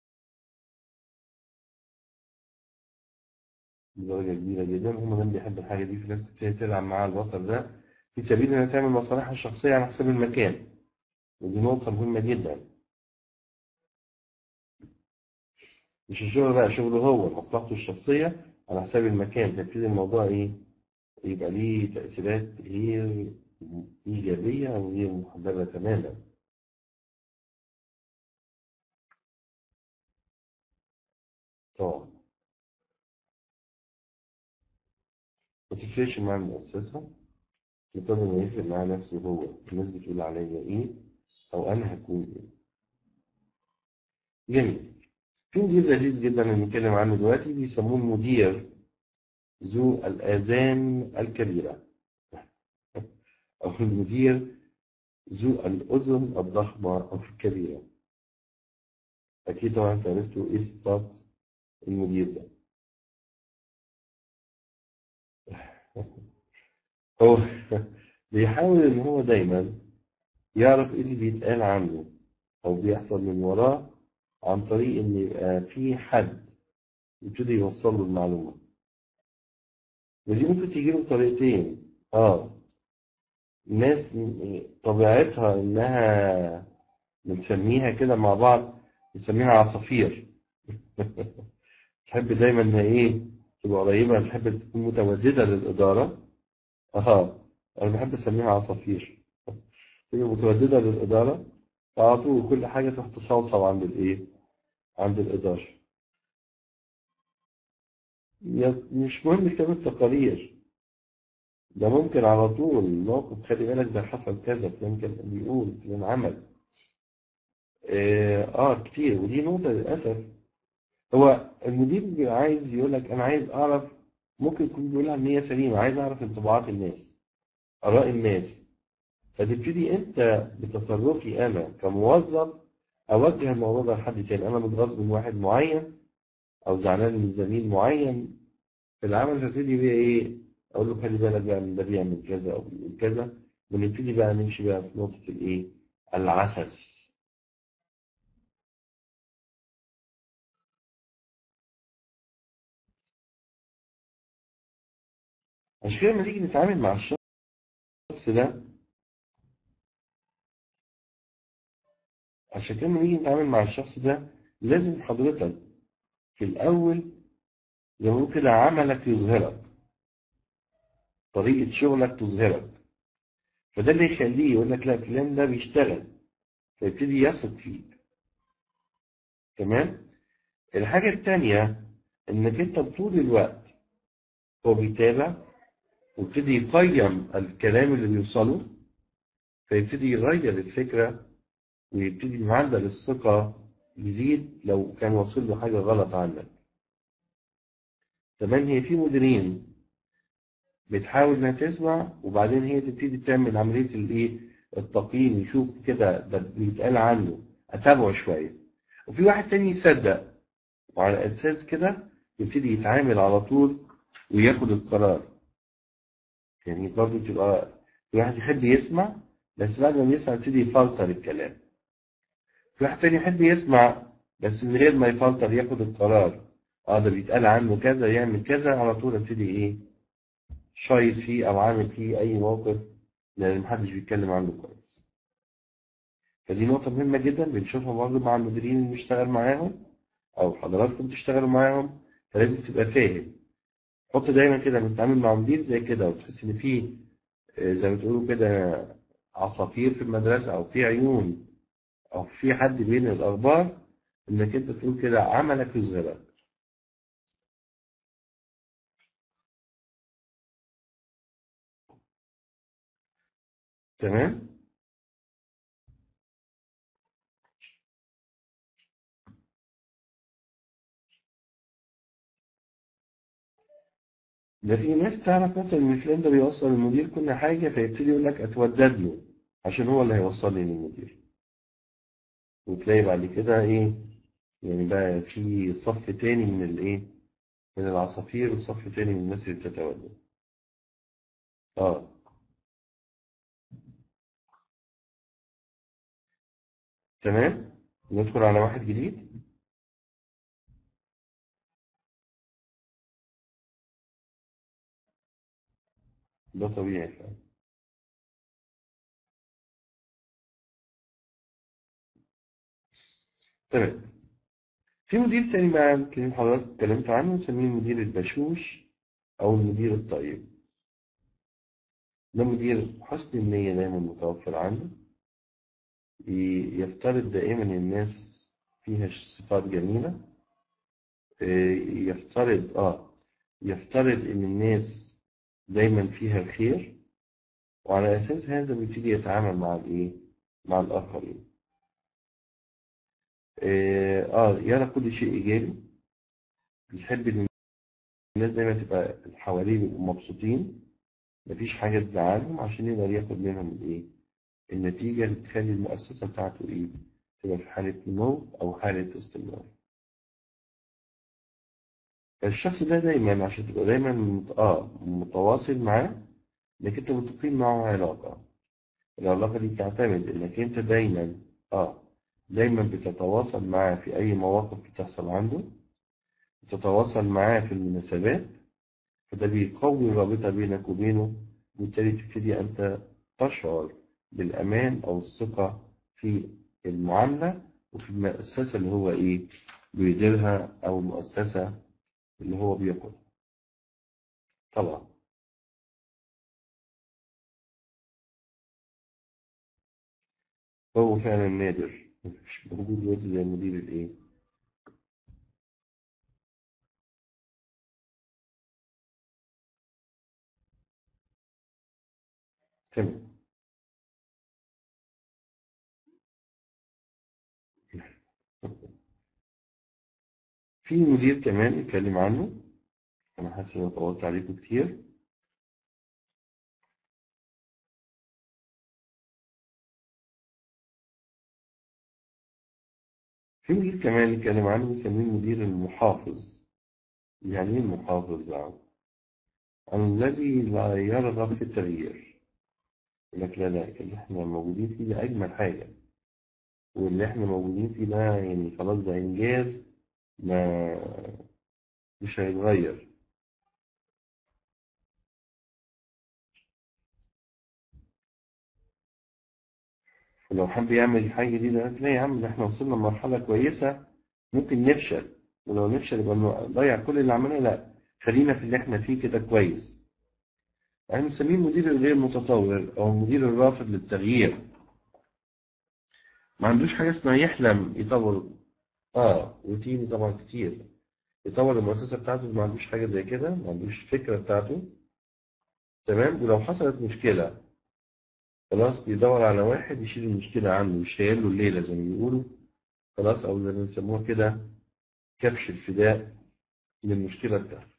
بدرجة كبيرة جدا هم دايما بيحبوا الحاجة دي في ناس كتير تلعب مع البطل ده في سبيل إنها تعمل مصالحها الشخصية على حساب المكان ودي نقطة مهمة جدا مش الشغل بقى شغله هو مصلحته الشخصية على حساب المكان تبتدي الموضوع إيه يبقى ليه تأثيرات غير إيجابية أو غير محببة تماما طبعا ما تفرقش مع المؤسسة يقدر إنه يفرق مع نفسه هو الناس بتقول عليا إيه أو أنا هكون إيه جميل في مدير لذيذ جدا اللي بنتكلم عنه دلوقتي بيسموه المدير ذو الآذان الكبيرة أو المدير ذو الأذن الضخمة أو الكبيرة أكيد طبعا أنت عرفتوا إيه صفات المدير ده هو بيحاول إن هو دايما يعرف إيه اللي بيتقال عنه أو بيحصل من وراه عن طريق إن يبقى في حد يبتدي يوصل له المعلومة ودي ممكن تيجي له بطريقتين اه ناس م- طبيعتها إنها بنسميها كده مع بعض بنسميها عصافير تحب دايما إنها إيه تبقى قريبة تحب تكون متوددة للإدارة اه أنا بحب أسميها عصافير تبقى متوددة للإدارة فعلى طول كل حاجة تروح تصوصو عند الإيه؟ عند الإدارة يا- مش مهم كتابة تقارير ده ممكن على طول موقف خلي بالك ده حصل كذا فلان كان بيقول فلان عمل آه, آه كتير ودي نقطة للأسف هو المدير بيبقى عايز يقول لك أنا عايز أعرف ممكن يكون بيقولها إن هي سليمة عايز أعرف انطباعات الناس آراء الناس فتبتدي أنت بتصرفي أنا كموظف أوجه الموضوع ده لحد تاني أنا متغاظ من واحد معين أو زعلان من زميل معين في العمل فابتدي بقى إيه أقول له خلي بالك بقى من ده بيعمل كذا أو بيقول كذا ونبتدي بقى نمشي بقى في نقطة الإيه العسس عشان كده لما نيجي نتعامل مع الشخص ده عشان كده لما نيجي نتعامل مع الشخص ده لازم حضرتك في الأول زي ما بنقول كده عملك يظهرك طريقة شغلك تظهرك فده اللي يخليه يقول لك لا فلان ده بيشتغل فيبتدي يثق فيك تمام الحاجة التانية انك انت طول الوقت هو بيتابع ويبتدي يقيم الكلام اللي بيوصله فيبتدي يغير الفكرة ويبتدي معدل الثقة يزيد لو كان واصل له حاجة غلط عنك تمام هي في مديرين بتحاول انها تسمع وبعدين هي تبتدي تعمل عملية الايه التقييم يشوف كده ده بيتقال عنه اتابعه شوية وفي واحد تاني يصدق وعلى اساس كده يبتدي يتعامل على طول وياخد القرار يعني برضه تبقى في واحد يحب يسمع بس بعد ما يسمع يبتدي يفلتر الكلام في واحد تاني يحب يسمع بس من غير ما يفلتر ياخد القرار اه ده بيتقال عنه كذا يعمل كذا على طول ابتدي ايه شايط فيه او عامل فيه اي موقف لان محدش بيتكلم عنه كويس فدي نقطة مهمة جدا بنشوفها برضه مع المديرين اللي بنشتغل معاهم او حضراتكم بتشتغلوا معاهم فلازم تبقى فاهم حط دايما كده بتتعامل مع مدير زي كده وتحس ان في آه، زي ما تقولوا كده عصافير في المدرسة او في عيون او في حد بين الاخبار انك انت تقول كده عملك يظهرك تمام ده في ناس تعرف مثلا ان فلان ده بيوصل للمدير كل حاجة فيبتدي يقول لك اتودد له عشان هو اللي هيوصلني للمدير وتلاقي بعد كده ايه يعني بقى في صف تاني من الايه من العصافير وصف تاني من الناس اللي بتتودد اه تمام ندخل على واحد جديد ده طبيعي فعلا تمام في مدير تاني بقى يمكن حضرتك اتكلمت عنه نسميه المدير البشوش أو المدير الطيب ده مدير حسن النية دايما متوفر عنه ي- يفترض دائما الناس فيها صفات جميلة إيه، يفترض اه يفترض ان الناس دايما فيها الخير وعلى اساس هذا بيبتدي يتعامل مع الايه مع الاخرين اه آه، يرى كل شيء ايجابي بيحب ان الناس دايما تبقى اللي حواليه بيبقوا مبسوطين مفيش حاجة تزعلهم عشان يقدر ياخد منهم الايه النتيجة اللي تخلي المؤسسة بتاعته ايه تبقى في حالة نمو او حالة استمرار الشخص ده دايما عشان تبقى دايما مت- اه متواصل معاه انك انت بتقيم معه علاقة العلاقة دي بتعتمد انك انت دايما اه دايما بتتواصل معاه في اي مواقف بتحصل عنده بتتواصل معاه في المناسبات فده بيقوي الرابطة بينك وبينه وبالتالي تبتدي انت تشعر بالامان او الثقة في المعاملة وفي المؤسسة اللي هو ايه بيديرها او المؤسسة اللي هو بيقودها طبعا هو فعلا نادر مش موجود دلوقتي زي مدير الايه تمام في مدير كمان اتكلم عنه انا حاسس ان انا طولت عليكم كتير في مدير كمان اتكلم عنه بيسميه المدير المحافظ يعني ايه المحافظ بقى الذي لا يرغب في التغيير يقول لك لا لا اللي احنا موجودين فيه ده اجمل حاجه واللي احنا موجودين فيه ده يعني خلاص ده انجاز ما مش هيتغير ولو حب يعمل حاجة جديدة لا يا عم ده احنا وصلنا لمرحلة كويسة ممكن نفشل ولو نفشل يبقى نضيع كل اللي عملناه لا خلينا في اللي احنا فيه كده كويس يعني بنسميه المدير الغير متطور أو المدير الرافض للتغيير ما عندوش حاجة اسمها يحلم يطور اه روتيني طبعا كتير يطور المؤسسة بتاعته ما عندوش حاجة زي كده ما عندوش فكرة بتاعته تمام ولو حصلت مشكلة خلاص بيدور على واحد يشيل المشكلة عنه مش شايل له الليلة زي ما بيقولوا خلاص أو زي ما بيسموها كده كبش الفداء للمشكلة بتاعته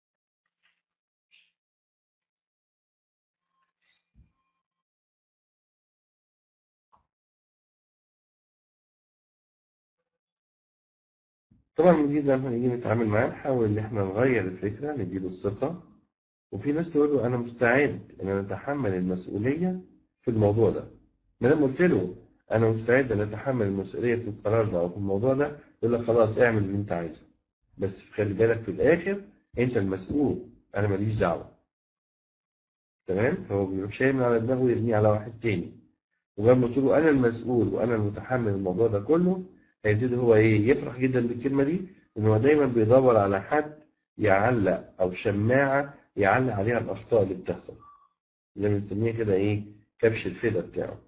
طبعا المدير ده لما نيجي نتعامل معاه نحاول إن إحنا نغير الفكرة نديله الثقة وفي ناس تقول له أنا مستعد إن أنا أتحمل المسؤولية في الموضوع ده ما دام قلت له أنا مستعد أن أتحمل المسؤولية في القرار ده أو في الموضوع ده يقول لك خلاص اعمل اللي أنت عايزه بس خلي بالك في الآخر أنت المسؤول أنا ماليش دعوة تمام فهو بيروح شايل من على دماغه ويرميه على واحد تاني ولما قلت له أنا المسؤول وأنا المتحمل الموضوع ده كله هيبتدي هو إيه يفرح جدا بالكلمة دي إن هو دايما بيدور على حد يعلق أو شماعة يعلق عليها الأخطاء اللي بتحصل زي ما بنسميها كده إيه كبش الفدا بتاعه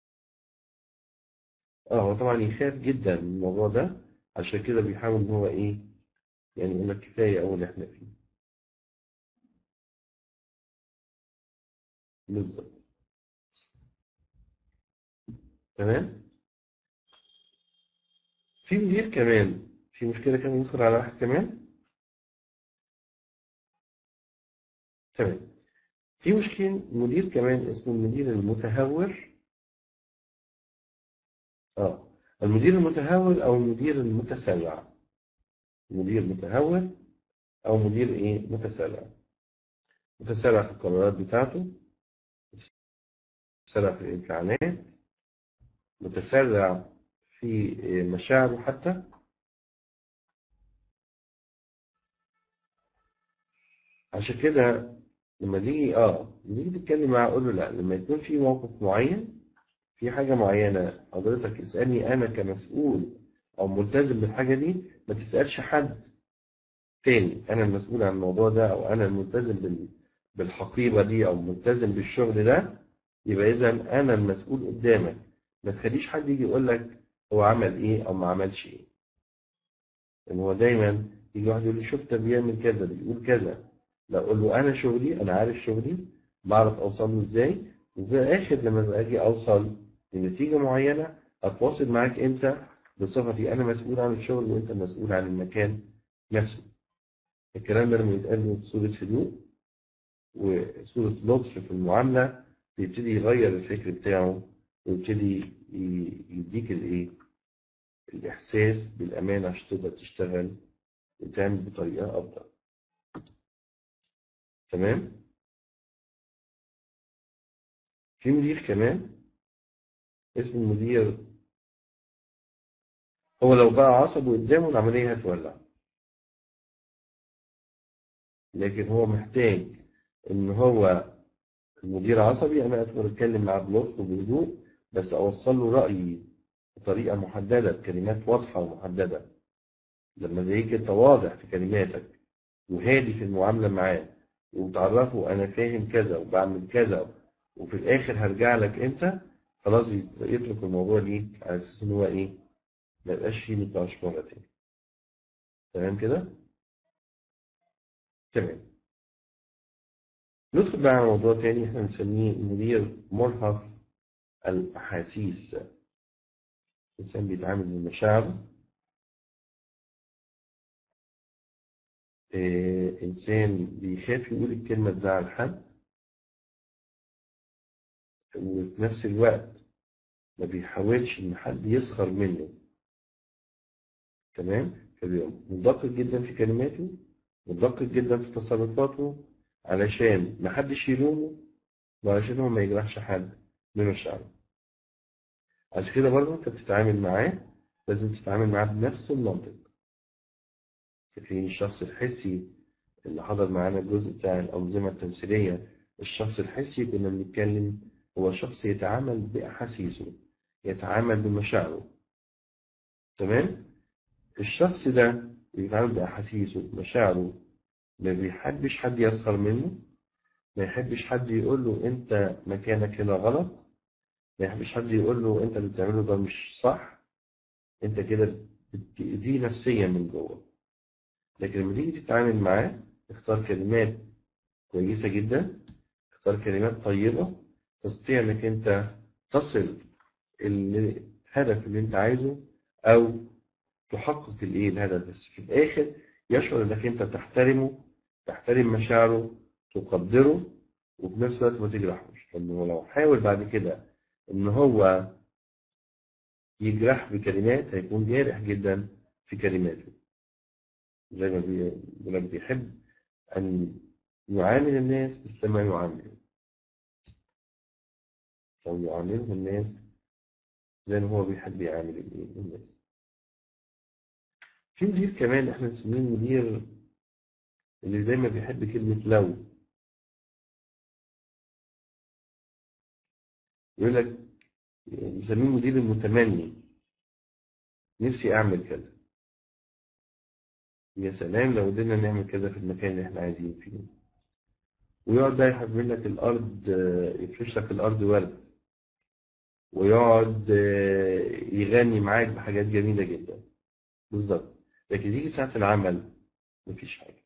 اه هو طبعا يخاف جدا من الموضوع ده عشان كده بيحاول ان هو ايه يعني يقول لك كفايه اول اللي احنا فيه بالظبط تمام في مدير كمان في مشكله كمان ندخل على واحد كمان تمام في مشكلة مدير كمان اسمه المدير المتهور اه المدير المتهور او المدير المتسرع مدير متهور او مدير ايه متسرع متسرع في القرارات بتاعته متسرع في الانفعالات متسرع في مشاعره حتى عشان كده لما تيجي اه لما تيجي تتكلم معاه اقول له لا لما يكون في موقف معين في حاجة معينة حضرتك اسألني أنا كمسؤول أو ملتزم بالحاجة دي ما تسألش حد تاني أنا المسؤول عن الموضوع ده أو أنا الملتزم بال- بالحقيبة دي أو ملتزم بالشغل ده يبقى إذا أنا المسؤول قدامك ما تخليش حد يجي يقول لك هو عمل إيه أو ما عملش إيه لأن هو دايما يجي واحد يقول لي شفت بيعمل كذا بيقول كذا لا أقول له أنا شغلي أنا عارف شغلي بعرف أوصل له إزاي وفي الآخر لما باجي أوصل لنتيجة معينة أتواصل معاك أنت بصفتي أنا مسؤول عن الشغل وأنت مسؤول عن المكان نفسه الكلام ده لما يتقال بصورة هدوء وصورة لطف في المعاملة بيبتدي يغير الفكر بتاعه ويبتدي ي- يديك الإيه الإحساس بالأمان عشان تقدر تشتغل وتعمل بطريقة أفضل تمام في مدير كمان اسمه المدير هو لو بقى عصبي قدامه العملية هتولع لكن هو محتاج ان هو المدير عصبي انا اقدر اتكلم معاه بلطف وبهدوء بس اوصل له رايي بطريقه محدده بكلمات واضحه ومحدده لما تلاقيك انت واضح في كلماتك وهادي في المعامله معاه وتعرفه انا فاهم كذا وبعمل كذا وفي الاخر هرجع لك انت خلاص يترك الموضوع ليك على اساس ان هو ايه ما يبقاش فيه نقاش مره تاني تمام كده تمام ندخل بقى على موضوع تاني احنا بنسميه مدير مرهف الأحاسيس الإنسان بيتعامل بالمشاعر إيه إنسان بيخاف يقول الكلمة تزعل حد وفي نفس الوقت ما بيحاولش إن حد يسخر منه تمام فبيبقى مدقق جدا في كلماته مدقق جدا في تصرفاته علشان محدش يلومه وعلشان هو ما يجرحش حد بمشاعره عشان كده برضه انت بتتعامل معاه لازم تتعامل معاه بنفس المنطق فاكرين الشخص الحسي اللي حضر معانا الجزء بتاع الأنظمة التمثيلية الشخص الحسي كنا بنتكلم هو شخص يتعامل بأحاسيسه يتعامل بمشاعره تمام الشخص ده اللي بيتعامل بأحاسيسه بمشاعره ما بيحبش حد يسخر منه ما يحبش حد يقول له انت مكانك هنا غلط ما يحبش حد يقول له انت اللي بتعمله ده مش صح انت كده بتأذيه نفسيا من جوه لكن لما تيجي تتعامل معاه اختار كلمات كويسة جدا اختار كلمات طيبة تستطيع انك انت تصل الهدف اللي انت عايزه او تحقق الايه الهدف بس في الاخر يشعر انك انت تحترمه تحترم مشاعره تقدره وفي نفس الوقت ما تجرحوش لانه لو حاول بعد كده ان هو يجرح بكلمات هيكون جارح جدا في كلماته زي ما بيقول لك بيحب ان يعامل الناس مثل ما يعامل او يعاملهم الناس زي ما هو بيحب يعامل الناس في مدير كمان احنا بنسميه المدير اللي دايما بيحب كلمة لو يقول لك بنسميه المدير المتمني نفسي أعمل كذا يا سلام لو قدرنا نعمل كذا في المكان اللي احنا عايزين فيه ويقعد بقى يحمل لك الأرض يفرش لك الأرض ورد ويقعد يغني معاك بحاجات جميلة جدا بالظبط لكن تيجي ساعة العمل مفيش حاجة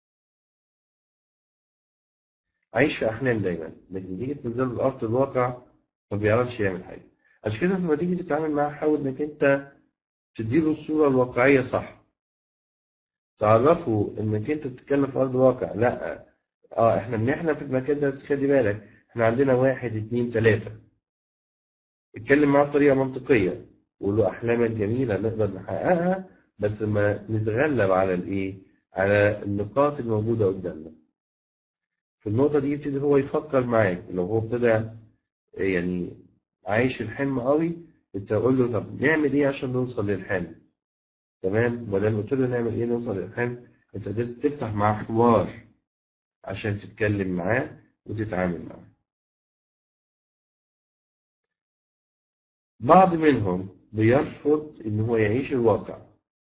عايش في أحلام دايما لكن تيجي تنزل الأرض الواقع ما بيعرفش يعمل حاجة عشان كده لما تيجي تتعامل معاه حاول إنك أنت تديله الصورة الواقعية صح تعرفه إنك أنت بتتكلم في أرض واقع لا اه احنا ان احنا في المكان ده بس خلي بالك احنا عندنا واحد اتنين تلاتة اتكلم معاه بطريقة منطقية وقول له احلامك جميلة نقدر نحققها بس ما نتغلب على الايه على النقاط الموجودة قدامنا في النقطة دي يبتدي هو يفكر معاك لو هو ابتدى يعني عايش الحلم قوي انت تقول له طب نعمل ايه عشان نوصل للحلم تمام بدل قلت له نعمل ايه نوصل للحلم انت لازم تفتح معاه حوار عشان تتكلم معاه وتتعامل معاه بعض منهم بيرفض ان هو يعيش الواقع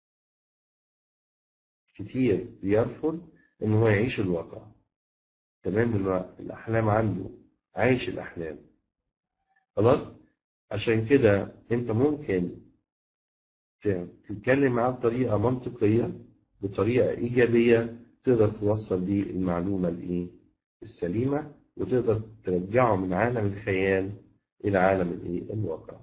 كتير بيرفض ان هو يعيش الواقع تمام الاحلام عنده عايش الاحلام خلاص عشان كده انت ممكن تتكلم معاه بطريقه منطقيه بطريقه ايجابيه تقدر توصل دي المعلومة الإيه؟ السليمة وتقدر ترجعه من عالم الخيال إلى عالم الإيه؟ الواقع.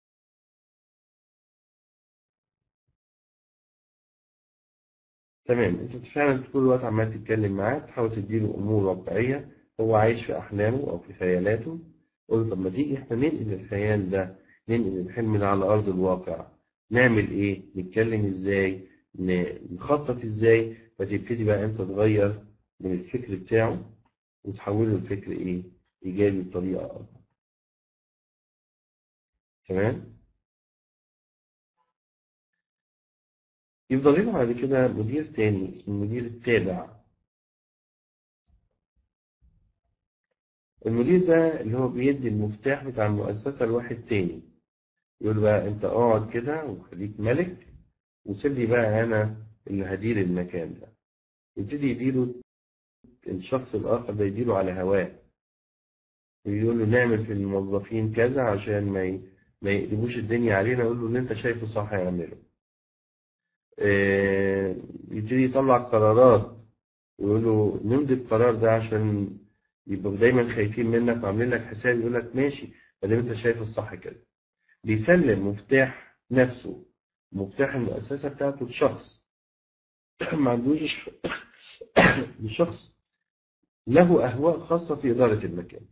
تمام أنت فعلا طول الوقت عمال تتكلم معاه تحاول تديله أمور واقعية هو عايش في أحلامه أو في خيالاته قول طب ما تيجي إحنا ننقل الخيال ده ننقل الحلم ده على أرض الواقع نعمل إيه؟ نتكلم إزاي؟ نخطط إزاي؟ فتبتدي بقى انت تغير من الفكر بتاعه وتحوله لفكر ايه ايجابي بطريقه افضل تمام يفضل لنا بعد كده مدير تاني اسمه المدير التابع المدير ده اللي هو بيدي المفتاح بتاع المؤسسة لواحد تاني يقول بقى انت اقعد كده وخليك ملك وسيب لي بقى انا اللي هدير المكان ده يبتدي يديله الشخص الآخر ده يديله على هواه ويقول له نعمل في الموظفين كذا عشان ما ي... ما يقلبوش الدنيا علينا يقول له اللي انت شايفه صح يعمله آه، يبتدي يطلع قرارات ويقول له نمضي القرار ده عشان يبقوا دايما خايفين منك وعاملين لك حساب يقول لك ماشي ما دام انت شايف الصح كده بيسلم مفتاح نفسه مفتاح المؤسسة بتاعته لشخص ما عندوش لشخص له أهواء خاصة في إدارة المكان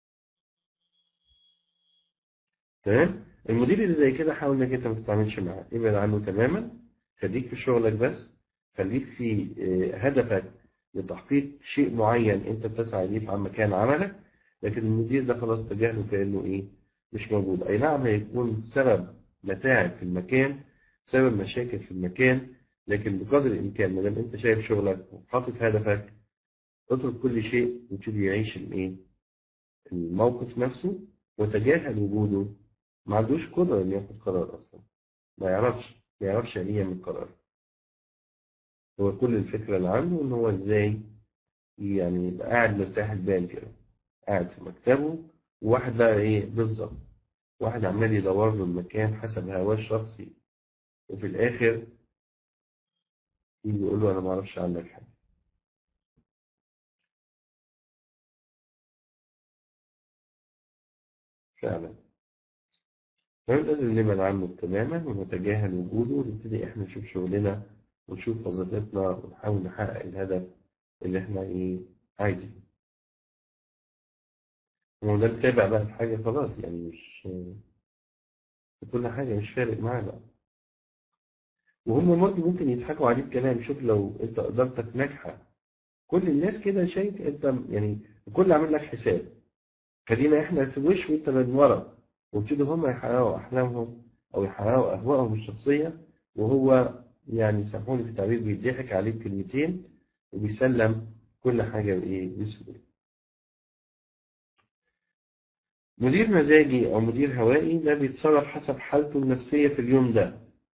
تمام المدير اللي زي كده حاول انك انت ما تتعاملش معاه ابعد عنه تماما خليك في شغلك بس خليك في آه، هدفك لتحقيق شيء معين انت بتسعى اليه في مكان عملك لكن المدير ده خلاص تجاهله كانه ايه مش موجود اي نعم هيكون سبب متاعب في المكان سبب مشاكل في المكان لكن بقدر الامكان ما دام انت شايف شغلك وحاطط هدفك اترك كل شيء وابتدي يعيش الايه الموقف نفسه وتجاهل وجوده ما عندوش قدرة إنه ياخد قرار أصلا ما يعرفش ما يعرفش يعني إيه يعمل قرار هو كل الفكرة اللي عنده إن هو إزاي يعني يبقى قاعد مرتاح البال كده قاعد في مكتبه وواحد بقى إيه بالظبط واحد عمال يدور له المكان حسب هواه الشخصي وفي الآخر يجي يقول له أنا ما أعرفش عنك حاجة فعلا فلازم نبعد عنه تماما ونتجاهل وجوده ونبتدي احنا نشوف شغلنا ونشوف وظيفتنا ونحاول نحقق الهدف اللي احنا ايه عايزينه. هو ده متابع بقى في حاجة خلاص يعني مش في كل حاجة مش فارق معاه بقى. وهم برضه ممكن يضحكوا عليه بكلام شوف لو انت ادارتك ناجحة كل الناس كده شايف انت يعني الكل عامل لك حساب خلينا احنا في وش وانت من ورا وابتدوا هم يحققوا احلامهم او يحققوا اهوائهم الشخصيه وهو يعني سامحوني في التعبير بيضحك عليه بكلمتين وبيسلم كل حاجه بايه بسهوله. مدير مزاجي او مدير هوائي ده بيتصرف حسب حالته النفسيه في اليوم ده.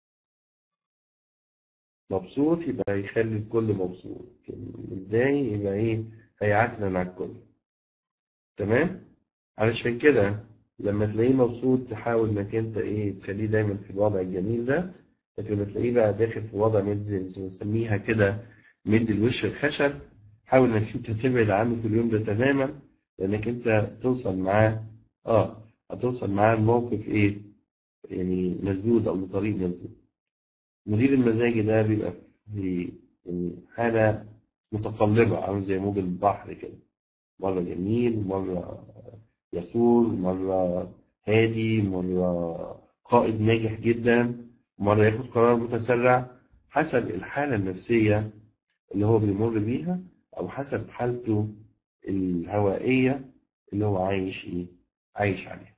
مبسوط يبقى يخلي الكل مبسوط متضايق يبقى ايه هيعكنن على الكل تمام علشان كده لما تلاقيه مبسوط تحاول انك انت ايه تخليه دايما في الوضع الجميل ده لكن لما تلاقيه بقى داخل في وضع مد زي ما بنسميها كده مد الوش الخشب حاول انك انت تبعد عنه في اليوم ده تماما لانك انت توصل معاه اه هتوصل معاه الموقف ايه يعني مسدود او لطريق مسدود مدير المزاجي ده بيبقى في يعني حالة متقلبة عامل زي موج البحر كده مرة جميل مرة يسور مرة هادي مرة قائد ناجح جدا مرة ياخد قرار متسرع حسب الحالة النفسية اللي هو بيمر بيها أو حسب حالته الهوائية اللي هو عايش إيه عايش عليها.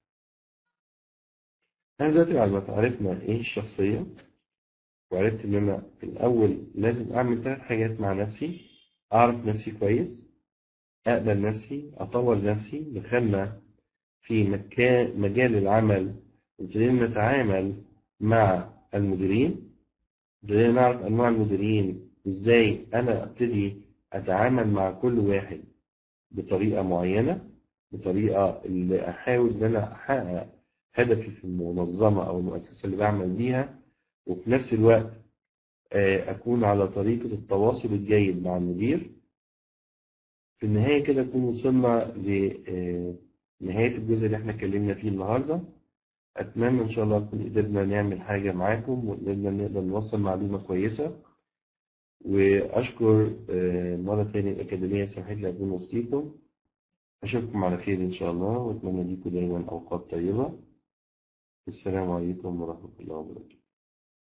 احنا دلوقتي بعد ما تعرفنا إيه الشخصية وعرفت إن أنا في الأول لازم أعمل ثلاث حاجات مع نفسي أعرف نفسي كويس أقبل نفسي أطور نفسي دخلنا في مكان مجال العمل ابتدينا نتعامل مع المديرين ابتدينا نعرف أنواع المديرين إزاي أنا أبتدي أتعامل مع كل واحد بطريقة معينة بطريقة اللي أحاول إن أنا أحقق هدفي في المنظمة أو المؤسسة اللي بعمل بيها وفي نفس الوقت أكون على طريقة التواصل الجيد مع المدير في النهاية كده نكون وصلنا لنهاية الجزء اللي احنا اتكلمنا فيه النهاردة أتمنى إن شاء الله نكون قدرنا نعمل حاجة معاكم وقدرنا نقدر نوصل معلومة كويسة وأشكر مرة تانية الأكاديمية سمحت لي أكون وسطيكم أشوفكم على خير إن شاء الله وأتمنى ليكم دايما أوقات طيبة السلام عليكم ورحمة الله وبركاته